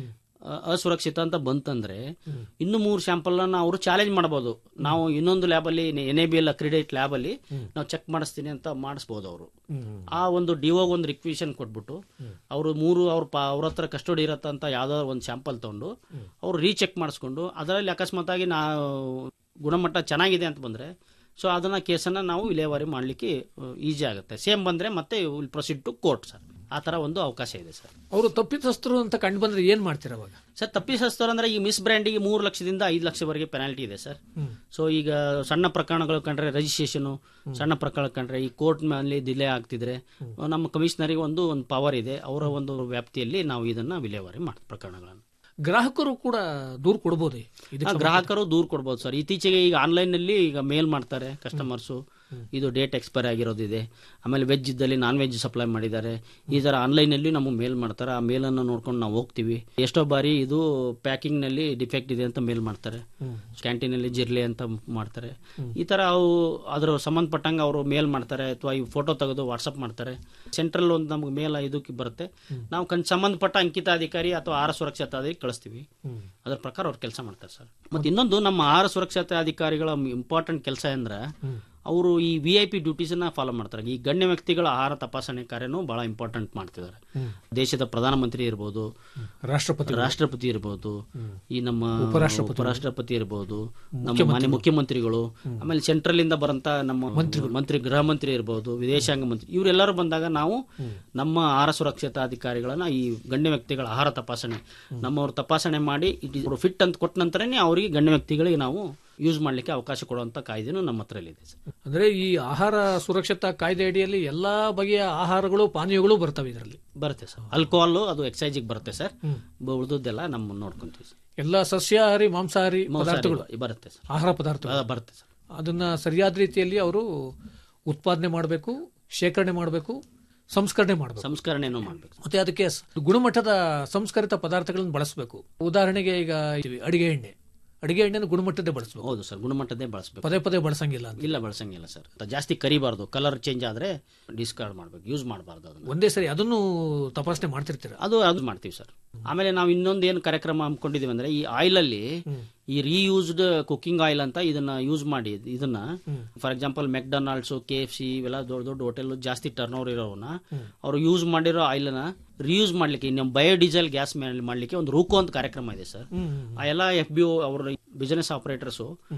Speaker 7: ಅಸುರಕ್ಷಿತ ಅಂತ ಬಂತಂದ್ರೆ ಇನ್ನು ಮೂರು ಸ್ಯಾಂಪಲ್ ಅವರು ಚಾಲೆಂಜ್ ಮಾಡಬಹುದು ನಾವು ಇನ್ನೊಂದು ಲ್ಯಾಬಲ್ಲಿ N A B L accredit ಲ್ಯಾಬಲ್ಲಿ ನಾವು ಚೆಕ್ ಮಾಡಿಸ್ತೀನಿ ಅಂತ ಮಾಡಿಸ್ಬೋದು ಅವರು ಆ ಒಂದು ಡಿಒಗ್ ಒಂದು ರಿಕ್ವಿಷನ್ ಕೊಟ್ಬಿಟ್ಟು ಅವರು ಮೂರು ಅವ್ರ ಪ ಅವ್ರ ಹತ್ರ ಕಸ್ಟಡಿ ಇರತ್ತಂತ ಯಾವ್ದಾದ್ರು ಒಂದು ಸ್ಯಾಂಪಲ್ ತಗೊಂಡು ಅವ್ರು ರೀಚೆಕ್ ಮಾಡಿಸ್ಕೊಂಡು ಅದರಲ್ಲಿ ಅಕಸ್ಮಾತ್ ಆಗಿ ನಾವು ಗುಣಮಟ್ಟ ಚೆನ್ನಾಗಿದೆ ಅಂತ ಬಂದ್ರೆ ಸೊ ಅದನ್ನ ಕೇಸನ್ನ ನಾವು ವಿಲೇವಾರಿ ಮಾಡಲಿಕ್ಕೆ ಈಸಿ ಆಗುತ್ತೆ ಸೇಮ್ ಬಂದ್ರೆ ಮತ್ತೆ will proceed to court sir ಆ ತರ ಒಂದು ಅವಕಾಶ ಇದೆ ಸರ್
Speaker 6: ಅವರು ತಪ್ಪಿತಸ್ಥರು ಅಂತ ಕಂಡು ಬಂದ್ರೆ ಏನ್ ಮಾಡ್ತೀರ ಅವಾಗ
Speaker 7: ಸರ್ ತಪ್ಪಿಸಸ್ತರು ಅಂದ್ರೆ ಈ ಮಿಸ್ ಬ್ರ್ಯಾಂಡಿಗೆ ಮೂರು ಲಕ್ಷದಿಂದ ಐದು ಲಕ್ಷವರೆಗೆ ಪೆನಾಲ್ಟಿ ಇದೆ ಸರ್ ಸೊ ಈಗ ಸಣ್ಣ ಪ್ರಕರಣಗಳು ಕಂಡ್ರೆ ರಿಜಿಸ್ಟ್ರೇಷನ್ ಸಣ್ಣ ಪ್ರಕರಣ ಕಂಡ್ರೆ ಈ ಕೋರ್ಟ್ ಮೇಲೆ ಡಿಲೇ ಆಗ್ತಿದ್ರೆ ನಮ್ಮ ಕಮಿಷನರಿಗೆ ಒಂದು ಒಂದು ಪವರ್ ಇದೆ ಅವರ ಒಂದು ವ್ಯಾಪ್ತಿಯಲ್ಲಿ ನಾವು ಇದನ್ನ ವಿಲೇವಾರಿ ಮಾಡ್ತೀವಿ ಪ್ರಕರಣಗಳನ್ನು
Speaker 6: ಗ್ರಾಹಕರು ಕೂಡ ದೂರ ಕೊಡಬಹುದು
Speaker 7: ಆ, ಗ್ರಾಹಕರು ದೂರ ಕೊಡ್ಬೋದು ಸರ್ ಇತ್ತೀಚೆಗೆ ಈಗ ಆನ್ಲೈನ್ ನಲ್ಲಿ ಈಗ ಮೇಲ್ ಮಾಡ್ತಾರೆ ಕಸ್ಟಮರ್ಸು ಇದು ಡೇಟ್ ಎಕ್ಸ್ಪೈರ್ ಆಗಿರೋದಿದೆ ಆಮೇಲೆ ವೆಜ್ ಇದ್ದಲ್ಲಿ ನಾನ್ ವೆಜ್ ಸಪ್ಲೈ ಮಾಡಿದ್ದಾರೆ ಈ ತರ ಆನ್ಲೈನ್ ನಲ್ಲಿ ನಮಗೆ ಮೇಲ್ ಮಾಡ್ತಾರೆ ಆ ಮೇಲ್ ಅನ್ನು ನೋಡ್ಕೊಂಡು ನಾವು ಹೋಗ್ತೀವಿ ಎಷ್ಟೋ ಬಾರಿ ಇದು ಪ್ಯಾಕಿಂಗ್ ನಲ್ಲಿ ಡಿಫೆಕ್ಟ್ ಇದೆ ಅಂತ ಮೇಲ್ ಮಾಡ್ತಾರೆ ಕ್ಯಾಂಟೀನ್ ಅಲ್ಲಿ ಜಿರ್ಲೆ ಅಂತ ಮಾಡ್ತಾರೆ ಈ ತರ ಅವು ಅದ್ರ ಸಂಬಂಧಪಟ್ಟಂಗೆ ಅವರು ಮೇಲ್ ಮಾಡ್ತಾರೆ ಅಥವಾ ಈ ಫೋಟೋ ತೆಗೆದು ವಾಟ್ಸಪ್ ಮಾಡ್ತಾರೆ ಸೆಂಟ್ರಲ್ ಒಂದು ನಮ್ಗೆ ಮೇಲ್ ಇದಕ್ಕೆ ಬರುತ್ತೆ ನಾವು ಕಣ್ ಸಂಬಂಧಪಟ್ಟ ಅಂಕಿತ ಅಧಿಕಾರಿ ಅಥವಾ ಆಹಾರ ಸುರಕ್ಷತಾ ಅಧಿಕಾರಿ ಕಳಿಸ್ತೀವಿ ಅದ್ರ ಪ್ರಕಾರ ಅವ್ರು ಕೆಲಸ ಮಾಡ್ತಾರೆ ಸರ್ ಮತ್ತೆ ಇನ್ನೊಂದು ನಮ್ಮ ಆಹಾರ ಸುರಕ್ಷತಾ ಅಧಿಕಾರಿಗಳ ಇಂಪಾರ್ಟೆಂಟ್ ಕೆಲಸ ಅಂದ್ರೆ ಅವರು ಈ ವಿ ಐ ಪಿ ಡ್ಯೂಟೀಸನ್ನ ಫಾಲೋ ಮಾಡ್ತಾರೆ ಈ ಗಣ್ಯ ವ್ಯಕ್ತಿಗಳ ಆಹಾರ ತಪಾಸಣೆ ಕಾರ್ಯನೂ ಬಹಳ ಇಂಪಾರ್ಟೆಂಟ್ ಮಾಡ್ತಿದ್ದಾರೆ ದೇಶದ ಪ್ರಧಾನಮಂತ್ರಿ ಇರ್ಬೋದು
Speaker 6: ರಾಷ್ಟ್ರಪತಿ
Speaker 7: ರಾಷ್ಟ್ರಪತಿ ಇರ್ಬೋದು ಈ ನಮ್ಮ
Speaker 6: ಉಪರಾಷ್ಟ್ರಪತಿ.
Speaker 7: ಉಪರಾಷ್ಟ್ರಪತಿ ಇರ್ಬೋದು ನಮ್ಮ ಮಾನ್ಯ ಮುಖ್ಯಮಂತ್ರಿಗಳು ಆಮೇಲೆ ಸೆಂಟ್ರಲ್ ಇಂದ ಬರಂತ ನಮ್ಮ ಮಂತ್ರಿ ಗೃಹ ಮಂತ್ರಿ ಇರ್ಬೋದು ವಿದೇಶಾಂಗ ಮಂತ್ರಿ ಇವರೆಲ್ಲರೂ ಬಂದಾಗ ನಾವು ನಮ್ಮ ಆಹಾರ ಸುರಕ್ಷತಾ ಅಧಿಕಾರಿಗಳನ್ನ ಈ ಗಣ್ಯ ವ್ಯಕ್ತಿಗಳ ಆಹಾರ ತಪಾಸಣೆ ನಮ್ಮವ್ರ ತಪಾಸಣೆ ಮಾಡಿ ಫಿಟ್ ಅಂತ ಕೊಟ್ಟ ನಂತರನೇ ಅವರಿಗೆ ಗಣ್ಯ ವ್ಯಕ್ತಿಗಳಿಗೆ ನಾವು ಯೂಸ್ ಮಾಡ್ಲಿಕ್ಕೆ ಅವಕಾಶ ಕೊಡುವಂತ ಕಾಯ್ದೆನೂ ನಮ್ಮ ಹತ್ರ ಇದೆ ಸರ್
Speaker 6: ಅಂದ್ರೆ ಈ ಆಹಾರ ಸುರಕ್ಷತಾ ಕಾಯ್ದೆ ಅಡಿಯಲ್ಲಿ ಎಲ್ಲಾ ಬಗೆಯ ಆಹಾರಗಳು ಪಾನೀಯಗಳು ಬರ್ತವೆ ಇದರಲ್ಲಿ
Speaker 7: ಬರುತ್ತೆ ಸರ್ ಆಲ್ಕೋಹಾಲ್ ಅದು ಎಕ್ಸೈಜಿಗೆ ಬರುತ್ತೆ ಸರ್ ಉಳಿದದ್ದೆಲ್ಲ ನಮ್ಮ ನೋಡ್ಕೊಂತೀವಿ ಸರ್
Speaker 6: ಎಲ್ಲಾ ಸಸ್ಯಾಹಾರಿ ಮಾಂಸಾಹಾರಿ ಪದಾರ್ಥಗಳು
Speaker 7: ಮಾಂಸಾಹಾರಿ ಬರುತ್ತೆ ಸರ್
Speaker 6: ಆಹಾರ ಪದಾರ್ಥಗಳು
Speaker 7: ಆ, ಬರುತ್ತೆ ಸರ್
Speaker 6: ಅದನ್ನ ಸರಿಯಾದ ರೀತಿಯಲ್ಲಿ ಅವರು ಉತ್ಪಾದನೆ ಮಾಡಬೇಕು ಶೇಖರಣೆ ಮಾಡಬೇಕು ಸಂಸ್ಕರಣೆ ಮಾಡಬೇಕು
Speaker 7: ಸಂಸ್ಕರಣೆನೂ ಮಾಡ್ಬೇಕು
Speaker 6: ಮತ್ತೆ ಅದಕ್ಕೆ ಸ- ಗುಣಮಟ್ಟದ ಸಂಸ್ಕರಿತ ಪದಾರ್ಥಗಳನ್ನು ಬಳಸಬೇಕು ಉದಾಹರಣೆಗೆ ಈಗ ಇದ್ವಿ, ಅಡಿಗೆ ಎಣ್ಣೆ ಅಡಿಗೆ ಎಣ್ಣೆನ ಗುಣಮಟ್ಟದ್ದೇ ಬಳಸಬೇಕು
Speaker 7: ಹೌದು ಸರ್ ಗುಣಮಟ್ಟದೇ ಬಳಸಬೇಕು
Speaker 6: ಪದೇ ಪದೇ ಬಳಸಂಗಿಲ್ಲ ಅಂತ
Speaker 7: ಇಲ್ಲ ಬಳಸಂಗಿಲ್ಲ ಸರ್ ಅದ್ ಜಾಸ್ತಿ ಕರಿಬಾರ್ದು ಕಲರ್ ಚೇಂಜ್ ಆದ್ರೆ ಡಿಸ್ಕಾರ್ಡ್ ಮಾಡ್ಬೇಕು ಯೂಸ್ ಮಾಡಬಾರ್ದು ಅದನ್ನ
Speaker 6: ಒಂದೇ ಸರಿ ಅದನ್ನು ತಪಾಸಣೆ ಮಾಡ್ತಿರ್ತೀರ
Speaker 7: ಅದು ಅದು ಮಾಡ್ತೀವಿ ಸರ್ ಆಮೇಲೆ ನಾವು ಇನ್ನೊಂದು ಏನು ಕಾರ್ಯಕ್ರಮ ಹಮ್ಮಿಕೊಂಡಿದೀವಿ ಅಂದ್ರೆ ಈ ಆಯಿಲ್ ಅಲ್ಲಿ ಈ ರೀಯೂಸ್ಡ್ ಕುಕಿಂಗ್ ಆಯಿಲ್ ಅಂತ ಇದನ್ನ ಯೂಸ್ ಮಾಡಿ ಇದನ್ನ for example McDonald's K F C ಇವೆಲ್ಲ ದೊಡ್ಡ ದೊಡ್ಡ ಹೋಟೆಲ್ ಜಾಸ್ತಿ ಟರ್ನ್ ಓವರ್ ಇರೋವನ್ನ ಅವರು ಯೂಸ್ ಮಾಡಿರೋ ಆಯಿಲ್ ನ ರಿಯೂಸ್ ಮಾಡ್ಲಿಕ್ಕೆ ನಮ್ಮ ಬಯೋಡೀಸೆಲ್ ಗ್ಯಾಸ್ ಮಾಡ್ಲಿಕ್ಕೆ ಒಂದು ರೂಕೋ ಅಂತ ಕಾರ್ಯಕ್ರಮ ಇದೆ ಸರ್ ಆ ಎಲ್ಲ ಎಫ್ ಬಿ ಅವ್ರ ಬಿಸಿನೆಸ್ ಆಪರೇಟರ್ಸ್